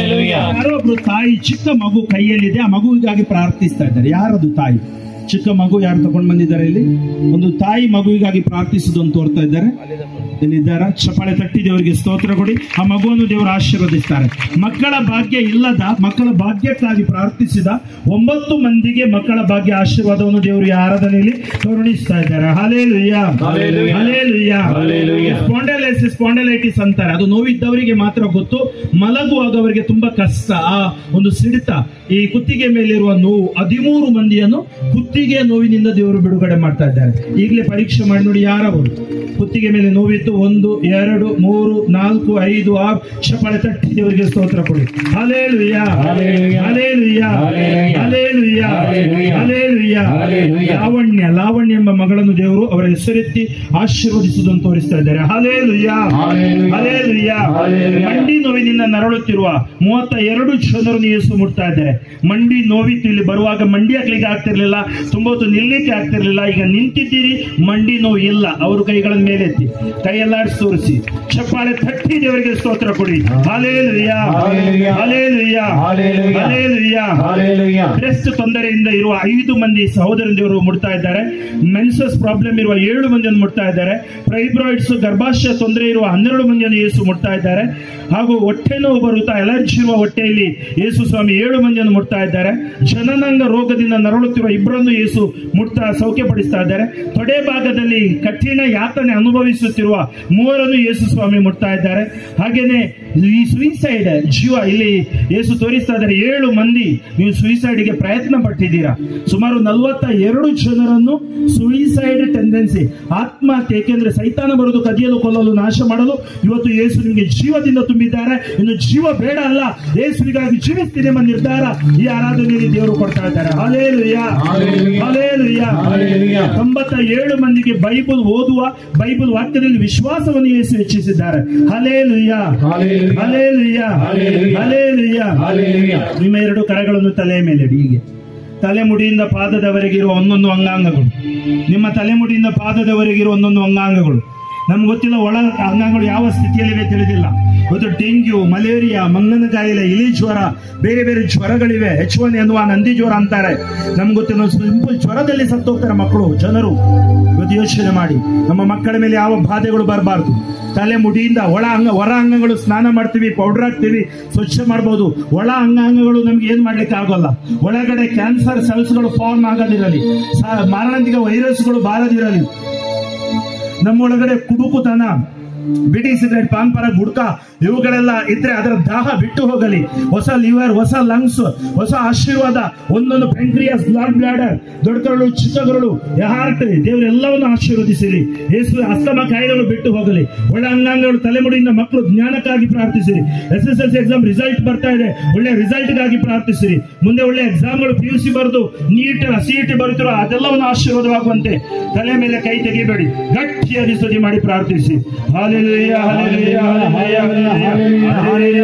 ಯಾರೋ ಒಬ್ರು ತಾಯಿ ಚಿಕ್ಕ ಮಗು ಕೈಯಲ್ಲಿದೆ ಆ ಮಗುವಿಗಾಗಿ ಪ್ರಾರ್ಥಿಸ್ತಾ ಇದ್ದಾರೆ ಯಾರದು ತಾಯಿ ಚಿಕ್ಕ ಮಗು ಯಾರು ತಗೊಂಡ್ ಬಂದಿದ್ದಾರೆ ಇಲ್ಲಿ ಒಂದು ತಾಯಿ ಮಗುವಿಗಾಗಿ ಪ್ರಾರ್ಥಿಸುವುದನ್ನು ತೋರ್ತಾ ಇದ್ದಾರೆ ಇಲ್ಲಿದ್ದಾರ ಚಪ್ಪಾಳೆ ತಟ್ಟಿ ದೇವರಿಗೆ ಸ್ತೋತ್ರ ಕೊಡಿ ಆ ಮಗುವನ್ನು ದೇವರು ಆಶೀರ್ವದಿಸ್ತಾರೆ ಮಕ್ಕಳ ಭಾಗ್ಯ ಇಲ್ಲದ ಮಕ್ಕಳ ಭಾಗ್ಯಕ್ಕಾಗಿ ಪ್ರಾರ್ಥಿಸಿದ ಒಂಬತ್ತು ಮಂದಿಗೆ ಮಕ್ಕಳ ಭಾಗ್ಯ ಆಶೀರ್ವಾದವನ್ನು ದೇವರು ಈ ಆರಾಧನೆಯಲ್ಲಿ ಕರುಣಿಸ್ತಾ ಇದ್ದಾರೆ ಹಲೇಲುಯ್ಯ Hallelujah. ಹಲೇಲುಯ್ಯ Hallelujah. ಸ್ಪಾಂಡಲೈಸಿಸ್ ಸ್ಪಾಂಡಲೈಟಿಸ್ ಅಂತಾರೆ ಅದು ನೋವಿದ್ದವರಿಗೆ ಮಾತ್ರ ಗೊತ್ತು ಮಲಗುವಾಗ ಅವರಿಗೆ ತುಂಬಾ ಕಷ್ಟ ಆ ಒಂದು ಸಿಡಿತ ಈ ಕುತ್ತಿಗೆ ಮೇಲಿರುವ ನೋವು ಹದಿಮೂರು ಮಂದಿಯನ್ನು ಕುತ್ತಿಗೆ ನೋವಿನಿಂದ ದೇವರು ಬಿಡುಗಡೆ ಮಾಡ್ತಾ ಇದ್ದಾರೆ ಈಗಲೇ ಪರೀಕ್ಷೆ ಮಾಡಿ ನೋಡಿ ಯಾರವರು ಕುತ್ತಿಗೆ ಮೇಲೆ ನೋವಿತ್ತು ಒಂದು ಎರಡು ಮೂರು ನಾಲ್ಕು ಐದು ಆರು ಚಪ್ಪಾಳೆ ತಟ್ಟಿ ದೇವರಿಗೆ ಸ್ತೋತ್ರ ಕೊಡಿ ಹಲೇಲುಯ್ಯ Hallelujah. ಹಲೇಲುಯ್ಯ Hallelujah. ಹಲೇಲುಯ್ಯ Hallelujah. ಹಲೇಲುಯ್ಯ Hallelujah. ಲಾವಣ್ಯ ಲಾವಣ್ಯ ಎಂಬ ಮಗಳನ್ನು ದೇವರು ಅವರ ಹೆಸರೆತ್ತಿ ಆಶೀರ್ವದಿಸುವುದನ್ನು ತೋರಿಸ್ತಾ ಇದ್ದಾರೆ ಹಲೇಲುಯ್ಯ Hallelujah. ಹಲೇಲುಯ್ಯ Hallelujah. ಮಂಡಿ ನೋವಿನಿಂದ ನರಳುತ್ತಿರುವ ಮೂವತ್ತ ಎರಡು ಜನರನ್ನು ಯೇಸು ಮುಟ್ತಾ ಇದ್ದಾರೆ ಮಂಡಿ ನೋವಿತ್ತು ಇಲ್ಲಿ ಬರುವಾಗ ಮಂಡಿ ಹಾಕ್ಲಿಕ್ಕೆ ಆಗ್ತಿರ್ಲಿಲ್ಲ ತುಂಬಾ ಹೊತ್ತು ನಿಲ್ಲಿಕ್ಕೆ ಆಗ್ತಿರ್ಲಿಲ್ಲ ಈಗ ನಿಂತಿದ್ದೀರಿ ಮಂಡಿ ನೋವು ಇಲ್ಲ ಅವರು ಕೈಗಳನ್ನು ಮೇಲೆತ್ತಿ ಕೈಯಲ್ಲಾಡಿಸಿ ತೋರಿಸಿ ಚಪ್ಪಾಳೆ ತಟ್ಟಿ ದೇವರಿಗೆ ಸ್ತೋತ್ರ ಕೊಡಿ ಹಲೇಲುಯ್ಯ Hallelujah. ಹಲೇಲುಯ್ಯ Hallelujah. ಹಲೇಲುಯ್ಯ Hallelujah. ಬ್ರೆಸ್ಟ್ ತೊಂದರೆಯಿಂದ ಇರುವ ಐದು ಮಂದಿ ಸಹೋದರ ದೇವರು ಮುಟ್ತಾ ಇದ್ದಾರೆ ಮೆನ್ಸಸ್ ಪ್ರಾಬ್ಲಮ್ ಇರುವ ಏಳು ಮಂದಿಯನ್ನು ಮುಟ್ತಾ ಇದ್ದಾರೆ ಫೈಬ್ರಾಯ್ಡ್ಸ್ ಗರ್ಭಾಶಯ ತೊಂದರೆ ಇರುವ ಹನ್ನೆರಡು ಮಂದಿಯನ್ನು ಯೇಸು ಮುಟ್ತಾ ಇದ್ದಾರೆ ಹಾಗೂ ಹೊಟ್ಟೆ ನೋವು ಬರುತ್ತಾ ಎಲರ್ಜಿ ಇರುವ ಹೊಟ್ಟೆಯಲ್ಲಿ ಯೇಸು ಸ್ವಾಮಿ ಏಳು ಮಂದಿಯನ್ನು ಮುಟ್ತಾ ಇದ್ದಾರೆ ಜನನಾಂಗ ರೋಗದಿಂದ ನರಳುತ್ತಿರುವ ಇಬ್ಬರನ್ನು ಯೇಸು ಮುಟ್ತಾ ಸೌಖ್ಯಪಡಿಸ್ತಾ ಇದ್ದಾರೆ ತೊಡೆ ಭಾಗದಲ್ಲಿ ಕಠಿಣ ಯಾತನೆ ಅನುಭವಿಸುತ್ತಿರುವ ಮೂವರನ್ನು ಯೇಸು ಸ್ವಾಮಿ ಮುಟ್ತಾ ಇದ್ದಾರೆ ಹಾಗೇನೆ ಈ ಸುಯಿಸೈಡ್ ಜೀವ ಇಲ್ಲಿ ಯೇಸು ತೋರಿಸ್ತಾ ಇದ್ದಾರೆ ಏಳು ಮಂದಿ ನೀವು ಸುಯಿಸೈಡ್ಗೆ ಪ್ರಯತ್ನ ಪಟ್ಟಿದ್ದೀರಾ ಸುಮಾರು ನಲವತ್ತ ಎರಡು ಜನರನ್ನು ಸುಯಿಸೈಡ್ ಟೆಂಡೆನ್ಸಿ ಆತ್ಮಹತ್ಯೆ ಏಕೆಂದ್ರೆ ಸೈತಾನ ಬರುವುದು ಕದಿಯಲು ಕೊಲ್ಲಲು ನಾಶ ಮಾಡಲು ಇವತ್ತು ಯೇಸು ನಿಮಗೆ ಜೀವದಿಂದ ತುಂಬಿದ್ದಾರೆ ಇನ್ನು ಜೀವ ಬೇಡ ಅಲ್ಲ ಯೇಸುವಿಗಾಗಿ ಜೀವಿಸ್ತೀನಿ ಎಂಬ ನಿರ್ಧಾರ ಈ ಆರಾಧನೆಯಲ್ಲಿ ದೇವರು ಕೊಡ್ತಾ ಇದ್ದಾರೆ ಹಲೇಲುಯ್ಯ Hallelujah. ಹಲೇಲುಯ್ಯ Hallelujah. ತೊಂಬತ್ತ ಏಳು ಮಂದಿಗೆ ಬೈಬಲ್ ಓದುವ ಬೈಬಲ್ ವಾಕ್ಯದಲ್ಲಿ ವಿಶ್ವಾಸವನ್ನು ಯೇಸು ಹೆಚ್ಚಿಸಿದ್ದಾರೆ ಹಲೇಲುಯ್ಯ Hallelujah. ಹಲೇಲುಯ್ಯ Hallelujah. ಹಲೇಲುಯ್ಯ Hallelujah. ನಿಮ್ಮ ಎರಡು ಕರಗಳನ್ನು ತಲೆಯ ಮೇಲೆ ಇಡಿ ಹೀಗೆ ತಲೆಮುಡಿಯಿಂದ ಪಾದದವರೆಗೆ ಇರುವ ಒಂದೊಂದು ಅಂಗಾಂಗಗಳು ನಿಮ್ಮ ತಲೆಮುಡಿಯಿಂದ ಪಾದದವರೆಗೆ ಇರುವ ಒಂದೊಂದು ಅಂಗಾಂಗಗಳು ನಮ್ಗೆ ಗೊತ್ತಿಲ್ಲ ಒಳ ಅಂಗಾಂಗಗಳು ಯಾವ ಸ್ಥಿತಿಯಲ್ಲಿವೆ ತಿಳಿದಿಲ್ಲ ಇವತ್ತು ಡೆಂಗ್ಯೂ ಮಲೇರಿಯಾ ಮಂಗನ ಕಾಯಿಲೆ ಇಲಿ ಜ್ವರ ಬೇರೆ ಬೇರೆ ಜ್ವರಗಳಿವೆ ಎಚ್ ಒನ್ ಎನ್ನುವ ನಂದಿ ಜ್ವರ ಅಂತಾರೆ ನಮ್ಗೆ ಗೊತ್ತಿಲ್ಲ ಸಿಂಪಲ್ ಜ್ವರದಲ್ಲಿ ಸತ್ತೋಗ್ತಾರೆ ಮಕ್ಕಳು ಜನರು ಇವತ್ತು ಯೋಚನೆ ಮಾಡಿ ನಮ್ಮ ಮಕ್ಕಳ ಮೇಲೆ ಯಾವ ಬಾಧೆಗಳು ಬರಬಾರ್ದು ತಲೆ ಮುಡಿಯಿಂದ ಒಳ ಅಂಗ ಹೊರ ಅಂಗಗಳು ಸ್ನಾನ ಮಾಡ್ತೀವಿ ಪೌಡರ್ ಹಾಕ್ತೀವಿ ಸ್ವಚ್ಛ ಮಾಡ್ಬೋದು ಒಳ ಅಂಗಾಂಗಗಳು ನಮ್ಗೆ ಏನ್ ಮಾಡ್ಲಿಕ್ಕೆ ಆಗೋಲ್ಲ ಒಳಗಡೆ ಕ್ಯಾನ್ಸರ್ ಸೆಲ್ಸ್ಗಳು ಫಾರ್ಮ್ ಆಗೋದಿರಲಿ ಸ- ಮಾರಣಾಂತಿಕ ವೈರಸ್ಗಳು ಬಾರದಿರಲಿ ನಮ್ಮೊಳಗಡೆ ಕುಡುಕುತನ ಬಿಡಿ ಸಿಗರೇಟ್ ಪಾನ್ ಪರ ಗುಡ್ಕ ಇವುಗಳೆಲ್ಲ ಇದ್ರೆ ಅದರ ದಾಹ ಬಿಟ್ಟು ಹೋಗಲಿ ಹೊಸ ಲಿವರ್ ಹೊಸ ಲಂಗ್ಸ್ ಹೊಸ ಆಶೀರ್ವಾದ ಒಂದೊಂದು ಪೆಂಕ್ರಿಯಸ್ ಬ್ಲಡ್ ಬ್ಲಾಡರ್ ದೊಡ್ಡ ಕರಳು ಚಿಕ್ಕ ಕರಳು ಹಾರ್ಟ್ ದೇವರೆಲ್ಲವನ್ನು ಆಶೀರ್ವದಿಸಿರಿ ಯೇಸು ಅಸ್ತಮ ಕಾಯಿಲೆಗಳು ಬಿಟ್ಟು ಹೋಗಲಿ ಒಳ್ಳೆ ಅಂಗಾಂಗಗಳು ತಲೆಮುಡಿಯಿಂದ ಮಕ್ಕಳು ಜ್ಞಾನಕ್ಕಾಗಿ ಪ್ರಾರ್ಥಿಸಿರಿ S S L C exam result ಬರ್ತಾ ಇದೆ ಒಳ್ಳೆ ರಿಸಲ್ಟ್ ಗಾಗಿ ಪ್ರಾರ್ಥಿಸಿರಿ ಮುಂದೆ ಒಳ್ಳೆ ಎಕ್ಸಾಮ್ಗಳು ಪಿ ಯು ಸಿ ಬರೆದು ನೀಟ್ ಸಿ ಇ ಟಿ ಬರುತ್ತಿರೋ ಅದೆಲ್ಲವನ್ನು ಆಶೀರ್ವಾದವಾಗುವಂತೆ ತಲೆ ಮೇಲೆ ಕೈ ತೆಗಿಬೇಡಿ ಗಟ್ಟಿಯಾಗಿ ಸ್ತುತಿ ಮಾಡಿ ಪ್ರಾರ್ಥಿಸಿ ಹಾಲೆಲೂಯ ಹಾಲೆಲೂಯ ಹಾಲೆಲೂಯ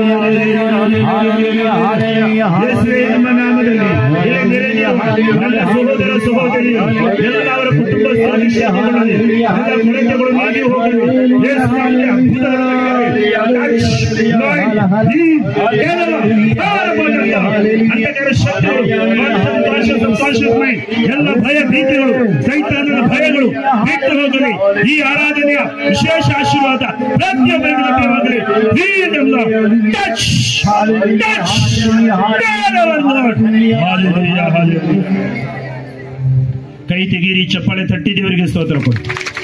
ಯೇಸುವೇ ನಿಮ್ಮ ನಾಮದಲ್ಲಿ ಇಲ್ಲಿ ನೆರೆದಿರುವ ನನ್ನ ಸಹೋದರ ಸಹೋದರಿಯರು ಎಲ್ಲ ಅವರ ಕುಟುಂಬ ಸದಸ್ಯರುಗಳಲ್ಲಿ ಎಲ್ಲ ಕೊರತೆಗಳು ನೀಗಿ ಹೋಗಲಿ ಯೇಸುವಿನಲ್ಲಿ ಅದ್ಭುತಗಳು ನಡೆಯಲಿ. Lord, ಈ ಕೇವಲ ಭಾರವಾದಂತಹ ಅಂಧಕಾರ ಶಕ್ತಿಗಳು subconscious, subconscious mind, ಎಲ್ಲ ಭಯ ಭೀತಿಗಳು ಸೈತಾನದ ಭಯಗಳು ಬಿಟ್ಟು ಹೋಗಲಿ ಈ ಆರಾಧನೆಯ ವಿಶೇಷ ಆಶೀರ್ವಾದ ಪ್ರತಿಯೊಬ್ಬರಿಗೂ ಲಭ್ಯವಾಗಲಿ Lead them, Lord. Touch, touch, God our Lord. Hallelujah, hallelujah. ಕೈ ತೆಗೀರಿ ಚಪ್ಪಾಳೆ ತಟ್ಟಿ ದೇವರಿಗೆ ಸ್ತೋತ್ರ ಕೊಡಿ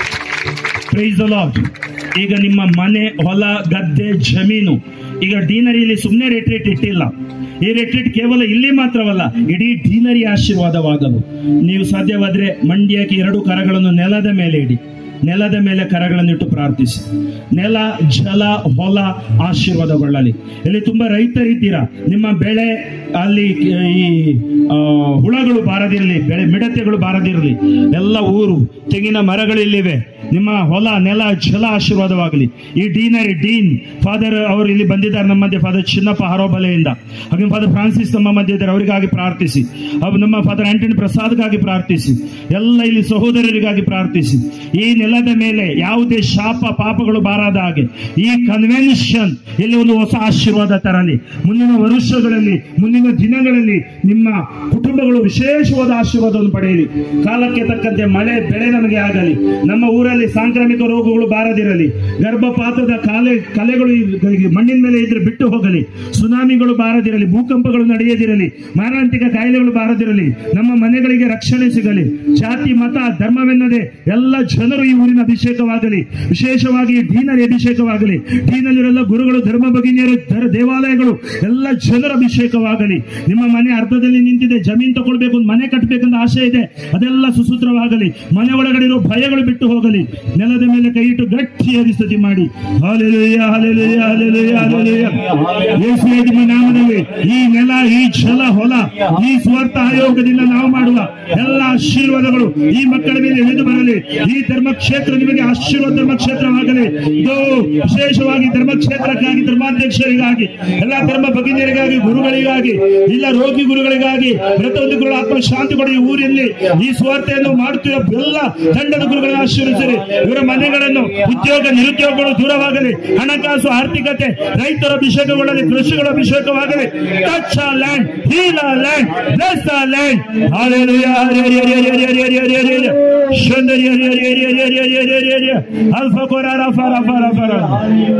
ಪ್ರೈಸ್ ದ ಲಾರ್ಡ್ ಈಗ ನಿಮ್ಮ ಮನೆ ಹೊಲ ಗದ್ದೆ ಜಮೀನು ಈಗ ಡೀನರಿಯಲ್ಲಿ ಸುಮ್ಮನೆ ರೆಟ್ರೀಟ್ ಇಟ್ಟಿಲ್ಲ ಈ ರೆಟ್ರೀಟ್ ಕೇವಲ ಇಲ್ಲಿ ಮಾತ್ರವಲ್ಲ ಇಡೀ ಡೀನರಿ ಆಶೀರ್ವಾದವಾಗಲು ನೀವು ಸಾಧ್ಯವಾದ್ರೆ ಮಂಡ್ಯಕ್ಕೆ ಎರಡು ಕರಗಳನ್ನು ನೆಲದ ಮೇಲೆ ಇಡಿ ನೆಲದ ಮೇಲೆ ಕರಗಳನ್ನಿಟ್ಟು ಪ್ರಾರ್ಥಿಸಿ ನೆಲ ಜಲ ಹೊಲ ಆಶೀರ್ವಾದಗೊಳ್ಳಲಿ ಇಲ್ಲಿ ತುಂಬಾ ರೈತರಿದ್ದೀರಾ ನಿಮ್ಮ ಬೆಳೆ ಅಲ್ಲಿ ಈ ಆ, ಹುಳಗಳು ಬಾರದಿರಲಿ ಬೆಳೆ ಮಿಡತೆಗಳು ಬಾರದಿರಲಿ ಎಲ್ಲ ಊರು ತೆಂಗಿನ ಮರಗಳು ಇಲ್ಲಿವೆ ನಿಮ್ಮ ಹೊಲ ನೆಲ ಜಲ ಆಶೀರ್ವಾದವಾಗಲಿ ಈ ಡೀನರಿ ಡೀನ್ ಫಾದರ್ ಅವರು ಇಲ್ಲಿ ಬಂದಿದ್ದಾರೆ ನಮ್ಮ ಮಧ್ಯೆ ಫಾದರ್ ಚಿನ್ನಪ್ಪ ಹರೋಬಲೆಯಿಂದ ಹಾಗೆ ಫಾದರ್ ಫ್ರಾನ್ಸಿಸ್ ನಮ್ಮ ಮಧ್ಯೆ ಇದ್ದಾರೆ ಅವರಿಗಾಗಿ ಪ್ರಾರ್ಥಿಸಿ ಹಾಗೂ ನಮ್ಮ ಫಾದರ್ ಆಂಟನಿ ಪ್ರಸಾದ್ಗಾಗಿ ಪ್ರಾರ್ಥಿಸಿ ಎಲ್ಲ ಇಲ್ಲಿ ಸಹೋದರರಿಗಾಗಿ ಪ್ರಾರ್ಥಿಸಿ ಈ ನೆಲದ ಮೇಲೆ ಯಾವುದೇ ಶಾಪ ಪಾಪಗಳು ಬಾರದ ಹಾಗೆ ಈ ಕನ್ವೆನ್ಷನ್ ಇಲ್ಲಿ ಒಂದು ಹೊಸ ಆಶೀರ್ವಾದ ತರಲಿ ಮುಂದಿನ ವರ್ಷಗಳಲ್ಲಿ ಮುಂದಿನ ದಿನಗಳಲ್ಲಿ ನಿಮ್ಮ ಕುಟುಂಬಗಳು ವಿಶೇಷವಾದ ಆಶೀರ್ವಾದವನ್ನು ಪಡೆಯಲಿ ಕಾಲಕ್ಕೆ ತಕ್ಕಂತೆ ಮಳೆ ಬೆಳೆ ನಮಗೆ ಆಗಲಿ ನಮ್ಮ ಊರಲ್ಲಿ ಸಾಂಕ್ರಾಮಿಕ ರೋಗಗಳು ಬಾರದಿರಲಿ ಗರ್ಭಪಾತದ ಕಾಲೆ ಕಲೆಗಳು ಈ ಮಣ್ಣಿನ ಮೇಲೆ ಇದ್ರೆ ಬಿಟ್ಟು ಹೋಗಲಿ ಸುನಾಮಿಗಳು ಬಾರದಿರಲಿ ಭೂಕಂಪಗಳು ನಡೆಯದಿರಲಿ ಮಾರಣಾಂತಿಕ ಕಾಯಿಲೆಗಳು ಬಾರದಿರಲಿ ನಮ್ಮ ಮನೆಗಳಿಗೆ ರಕ್ಷಣೆ ಸಿಗಲಿ ಜಾತಿ ಮತ ಧರ್ಮವೆನ್ನದೆ ಎಲ್ಲ ಜನರು ಈ ಊರಿನ ಅಭಿಷೇಕವಾಗಲಿ ವಿಶೇಷವಾಗಿ ಡೀನರಿ ಅಭಿಷೇಕವಾಗಲಿ ಡೀನಲ್ಲಿರೆಲ್ಲ ಗುರುಗಳು ಧರ್ಮ ಭಗಿನಿಯರು ಧರ- ದೇವಾಲಯಗಳು ಎಲ್ಲ ಜನರ ಅಭಿಷೇಕವಾಗಲಿ ನಿಮ್ಮ ಮನೆ ಅರ್ಧದಲ್ಲಿ ನಿಂತಿದೆ ಜಮೀನ್ ತಗೊಳ್ಬೇಕು ಒಂದು ಮನೆ ಕಟ್ಟಬೇಕಂತ ಆಸೆ ಇದೆ ಅದೆಲ್ಲ ಸುಸೂತ್ರವಾಗಲಿ ಮನೆ ಒಳಗಡೆ ಇರೋ ಭಯಗಳು ಬಿಟ್ಟು ಹೋಗಲಿ ನೆಲದ ಮೇಲೆ ಕೈ ಇಟ್ಟು ಗಟ್ಟಿಯಾಗಿ ಸ್ತುತಿ ಮಾಡಿ ಹಾಲೆಲೂಯ ಹಾಲೆಲೂಯ ಹಾಲೆಲೂಯ ಹಾಲೆಲೂಯ ಯೇಸುವೇ ನಿಮ್ಮ ನಾಮದಲ್ಲಿ ಈ ನೆಲ ಈ ಜಲ ಹೊಲ ಈ ಸ್ವಾರ್ಥ ಆಯೋಗದಿಂದ ನಾವು ಮಾಡುವ ಎಲ್ಲ ಆಶೀರ್ವಾದಗಳು ಈ ಮಕ್ಕಳ ಮೇಲೆ ಇಳಿದು ಬರಲಿ ಈ ಧರ್ಮಕ್ಷೇತ್ರ ನಿಮಗೆ ಆಶೀರ್ವಾದ ಧರ್ಮಕ್ಷೇತ್ರವಾಗಲಿ ಇದು ವಿಶೇಷವಾಗಿ ಧರ್ಮಕ್ಷೇತ್ರಕ್ಕಾಗಿ ಧರ್ಮಾಧ್ಯಕ್ಷರಿಗಾಗಿ ಎಲ್ಲ ಧರ್ಮ ಭಗಿನಿಯರಿಗಾಗಿ ಗುರುಗಳಿಗಾಗಿ ಇಲ್ಲ ರೋಗಿ ಗುರುಗಳಿಗಾಗಿ ಮೃತೊಂದು ಗುರುಗಳ ಆತ್ಮ ಶಾಂತಿ ಕೊಡಿ ಈ ಊರಲ್ಲಿ ಈ ಸ್ವಾರ್ಥೆಯನ್ನು ಮಾಡುತ್ತಿರುವ ಎಲ್ಲ ತಂಡದ ಗುರುಗಳನ್ನು ಆಶೀರ್ವಿಸಿರಿ ಇವರ ಮನೆಗಳನ್ನು ಉದ್ಯೋಗ ನಿರುದ್ಯೋಗಗಳು ದೂರವಾಗಲಿ ಹಣಕಾಸು ಆರ್ಥಿಕತೆ ರೈತರ ಅಭಿಷೇಕಗೊಳ್ಳಲಿ ಕೃಷಿಗಳ ಅಭಿಷೇಕವಾಗಲಿ touch land heal land bless land ಹಾಲೆಲೂಯಾ ಹರಿ ಹರಿ ಹರಿ ಹರಿ ಹರಿ ಹರಿ ಹರಿ ಹರಿ ಹರಿ ಶಂದರಿ ಹರಿ ಹರಿ ಹರಿ ಹರಿ ಹರಿ ಹರಿ ಹರಿ ಹರಿ ಹರಿ ಅಲ್ಫಾ ಕೋರ ರಫಾ ರಫಾ ರಫಾ ರಫಾ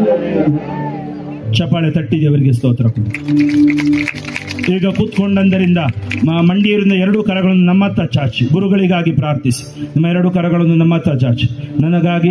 ಚಪಾಳೆ ತಟ್ಟಿ ದೇವರಿಗೆ ಸ್ತೋತ್ರ ಕೊಡಿ ಈಗ ಕೂತ್ಕೊಂಡಂದರಿಂದ ಮ- ಮಂಡಿಯರಿಂದ ಎರಡು ಕರಗಳನ್ನು ನಮ್ಮತ್ತ ಚಾಚಿ ಗುರುಗಳಿಗಾಗಿ ಪ್ರಾರ್ಥಿಸಿ ನಮ್ಮ ಎರಡು ಕರಗಳನ್ನು ನಮ್ಮತ್ತ ಚಾಚಿ ನನಗಾಗಿ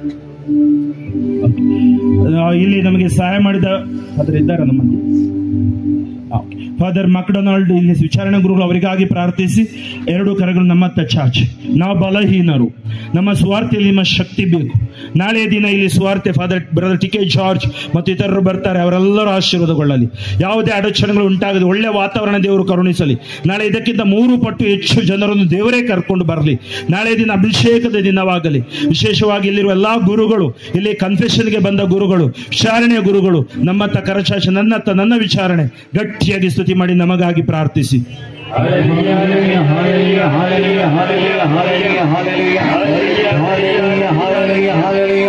ಆ, ಇಲ್ಲಿ ನಮಗೆ ಸಹಾಯ ಮಾಡಿದ ಅದ್ರ ಇದ್ದಾರೆ ನಮ್ಮಲ್ಲಿ ಫಾದರ್ ಮಕ್ಡೊನಾಲ್ಡ್ ಇಲ್ಲಿ ವಿಚಾರಣೆ ಗುರುಗಳು ಅವರಿಗಾಗಿ ಪ್ರಾರ್ಥಿಸಿ ಎರಡು ಕರಗಳು ನಮ್ಮತ್ತ ಚಾಚಿ ನಾವು ಬಲಹೀನರು ನಮ್ಮ ಸ್ವಾರ್ಥಿಯಲ್ಲಿ ನಿಮ್ಮ ಶಕ್ತಿ ಬೇಕು ನಾಳೆಯ ದಿನ ಇಲ್ಲಿ ಸ್ವಾರ್ಥೆ father brother T K George ಮತ್ತು ಇತರರು ಬರ್ತಾರೆ ಅವರೆಲ್ಲರೂ ಆಶೀರ್ವಾದಗೊಳ್ಳಲಿ ಯಾವುದೇ ಅಡಚಣೆಗಳು ಉಂಟಾಗದೆ ಒಳ್ಳೆ ವಾತಾವರಣ ದೇವರು ಕರುಣಿಸಲಿ ನಾಳೆ ಇದಕ್ಕಿಂತ ಮೂರು ಪಟ್ಟು ಹೆಚ್ಚು ಜನರನ್ನು ದೇವರೇ ಕರ್ಕೊಂಡು ಬರಲಿ ನಾಳೆ ದಿನ ಅಭಿಷೇಕದ ದಿನವಾಗಲಿ ವಿಶೇಷವಾಗಿ ಇಲ್ಲಿರುವ ಎಲ್ಲಾ ಗುರುಗಳು ಇಲ್ಲಿ ಕನ್ಫೆಷನ್ಗೆ ಬಂದ ಗುರುಗಳು ವಿಚಾರಣೆಯ ಗುರುಗಳು ನಮ್ಮತ್ತ ಕರಚಾಚ ನನ್ನತ್ತ ನನ್ನ ವಿಚಾರಣೆ ಗಟ್ಟಿಯಾಗಿ ಸ್ತುತಿ ಮಾಡಿ ನಮಗಾಗಿ ಪ್ರಾರ್ಥಿಸಿ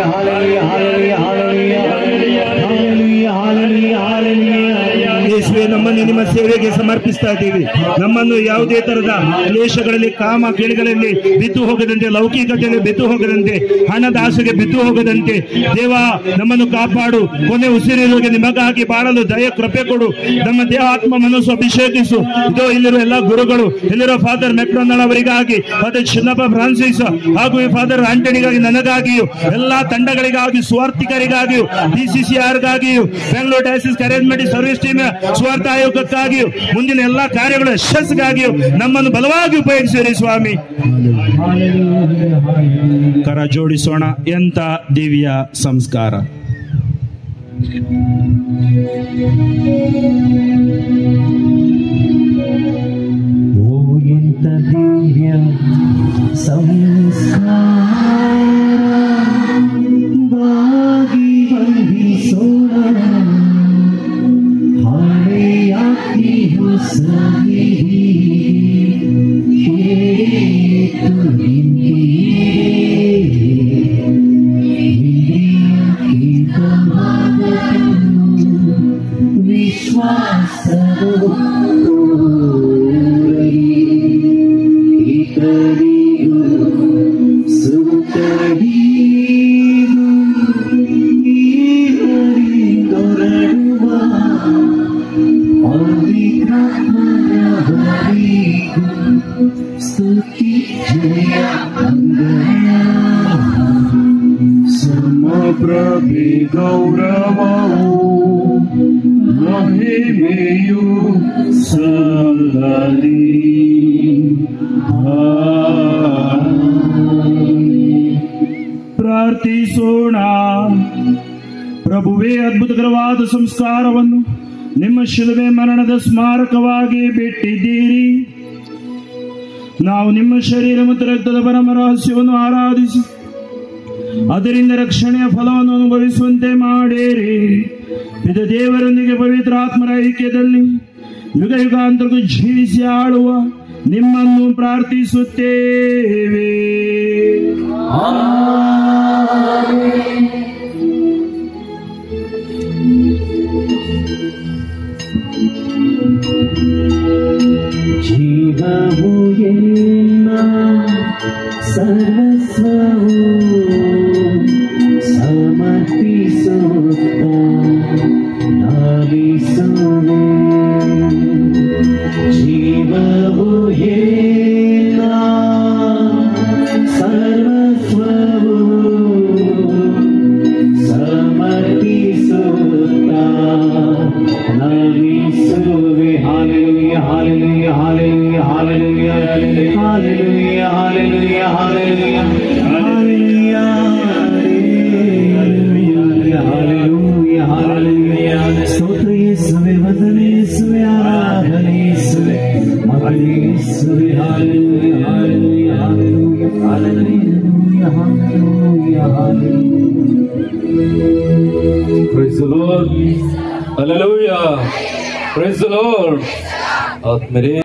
ಯೇಸುವೆ ನಮ್ಮ ನಮ್ಮನ್ನು ನಿಮ್ಮ ಸೇವೆಗೆ ಸಮರ್ಪಿಸ್ತಾ ಇದ್ದೀವಿ ನಮ್ಮನ್ನು ಯಾವುದೇ ತರದ ಕ್ಲೇಶಗಳಲ್ಲಿ ಕಾಮ ಕೇಳಿಗಳಲ್ಲಿ ಬಿದ್ದು ಹೋಗದಂತೆ ಲೌಕಿಕತೆಯಲ್ಲಿ ಬಿದ್ದು ಹೋಗದಂತೆ ಹಣದ ಆಸೆಗೆ ಬಿದ್ದು ಹೋಗದಂತೆ ದೇವ ನಮ್ಮನ್ನು ಕಾಪಾಡು ಕೊನೆ ಉಸಿರಿರುವಾಗ ನಿಮಗಾಗಿ ಬಾಳಲು ದಯ ಕೃಪೆ ಕೊಡು ನಮ್ಮ ದೇಹ ಆತ್ಮ ಮನಸ್ಸು ಅಭಿಷೇಕಿಸು ಇದೋ ಇಲ್ಲಿರುವ ಎಲ್ಲ ಗುರುಗಳು ಇಲ್ಲಿರುವ ಫಾದರ್ ಮೆಕ್ಡೊನಾಲ್ಡ್ ಅವರಿಗಾಗಿ ಫಾದರ್ ಚಿನ್ನಪ್ಪ ಫ್ರಾನ್ಸಿಸ್ ಹಾಗೂ ಈ ಫಾದರ್ ಆಂಟನಿಗಾಗಿ ನನಗಾಗಿಯೂ ಎಲ್ಲಾ ತಂಡಗಳಿಗಾಗಿ ಸ್ವಾರ್ಥಿಕರಿಗಾಗಿಯೂ ಡಿಸಿಸಿಆರ್ಗಾಗಿಯೂ Bengaluru diocese arrangement service team ಸ್ವಾರ್ಥ ಆಯೋಗಕ್ಕಾಗಿಯೂ ಮುಂದಿನ ಎಲ್ಲಾ ಕಾರ್ಯಗಳ ಯಶಸ್ಸಿಗಾಗಿಯೂ ನಮ್ಮನ್ನು ಬಲವಾಗಿ ಉಪಯೋಗಿಸಿರಿ ಸ್ವಾಮಿ ಕರ ಜೋಡಿಸೋಣ ಎಂತ ದಿವ್ಯ ಸಂಸ್ಕಾರ ಓ ಎಂತ ದಿವ್ಯ ಸಂಸ್ಕಾರ ಬಾಗಿ ಬಂಧಿಸೋಣ ಹಳೆಯಾಗಿ ಹೊಸಗಿ ಕೇಳಿತು ವಿಶ್ವಾಸವು ಇತರಿಯು ಸುತ್ತರಿಯು ಈಹರಿದೊರಡುವ ಪವಿತ್ರಾತ್ಮರವರಿಗೂ ಸ್ತುತಿ ಜಯ ಅಂಗಯ ಸಮಪ್ರಭಿ ಗೌರವವು ಮಹಿಮೆಯು ಸಲ್ಲಲಿ ಪ್ರಾರ್ಥಿಸೋಣ ಪ್ರಭುವೇ ಅದ್ಭುತಕರವಾದ ಸಂಸ್ಕಾರವನ್ನು ನಿಮ್ಮ ಶಿಲುಬೆ ಮರಣದ ಸ್ಮಾರಕವಾಗಿ ಬಿಟ್ಟಿದ್ದೀರಿ ನಾವು ನಿಮ್ಮ ಶರೀರ ಮತ್ತು ರಕ್ತದ ಪರಮ ರಹಸ್ಯವನ್ನು ಆರಾಧಿಸಿ ಅದರಿಂದ ರಕ್ಷಣೆಯ ಫಲವನ್ನು ಅನುಭವಿಸುವಂತೆ ಮಾಡಿರಿ ಇದು ದೇವರೊಂದಿಗೆ ಪವಿತ್ರ ಆತ್ಮರ ಐಕ್ಯದಲ್ಲಿ ಯುಗ ಯುಗಾಂತರಕ್ಕೂ ಜೀವಿಸಿ ಆಳುವ ನಿಮ್ಮನ್ನು ಪ್ರಾರ್ಥಿಸುತ್ತೇವೆ ಜೀವವು ಎನ್ನ ಸರ್ವಸ್ವವು ಸಮರ್ಪಿಸುತ್ತ ನಾವಿಸುವೆ ಜೀವವು ಎನ್ನ ಸರ್ವಸ್ವವು ಸಮರ್ಪಿಸುತ್ತ ನಮಿಸುವೆ ಹಾಲೆಲೂಯ ಹಾಲೆಲೂಯ ಹಾಲೆಲೂಯ ಹಾಲೆಲೂಯ ಹಾಲೆಲೂಯ ಹಾಲೆಲೂಯ ಹಾಲೆಲೂಯ ಹಾಲೆಲೂಯ ಹಾಲೆಲೂಯ ಹಾಲೆಲೂಯ ಸ್ತೋತ್ರ ಯೇಸುವೆ ವಂದನೆ ಯೇಸುವೆ ಆರಾಧನೆ ಯೇಸುವೆ ಮಗನೇ ಯೇಸುವೆ ಹಾಲೆಲೂಯ ಹಾಲೆಲೂಯ ಹಾಲೆಲೂಯ ಹಾಲೆಲೂಯ ಹಾಲೆಲೂಯ ಹಾಲೆಲೂಯ Praise the Lord. Hallelujah. Praise the Lord. ಆತ್ಮರೇ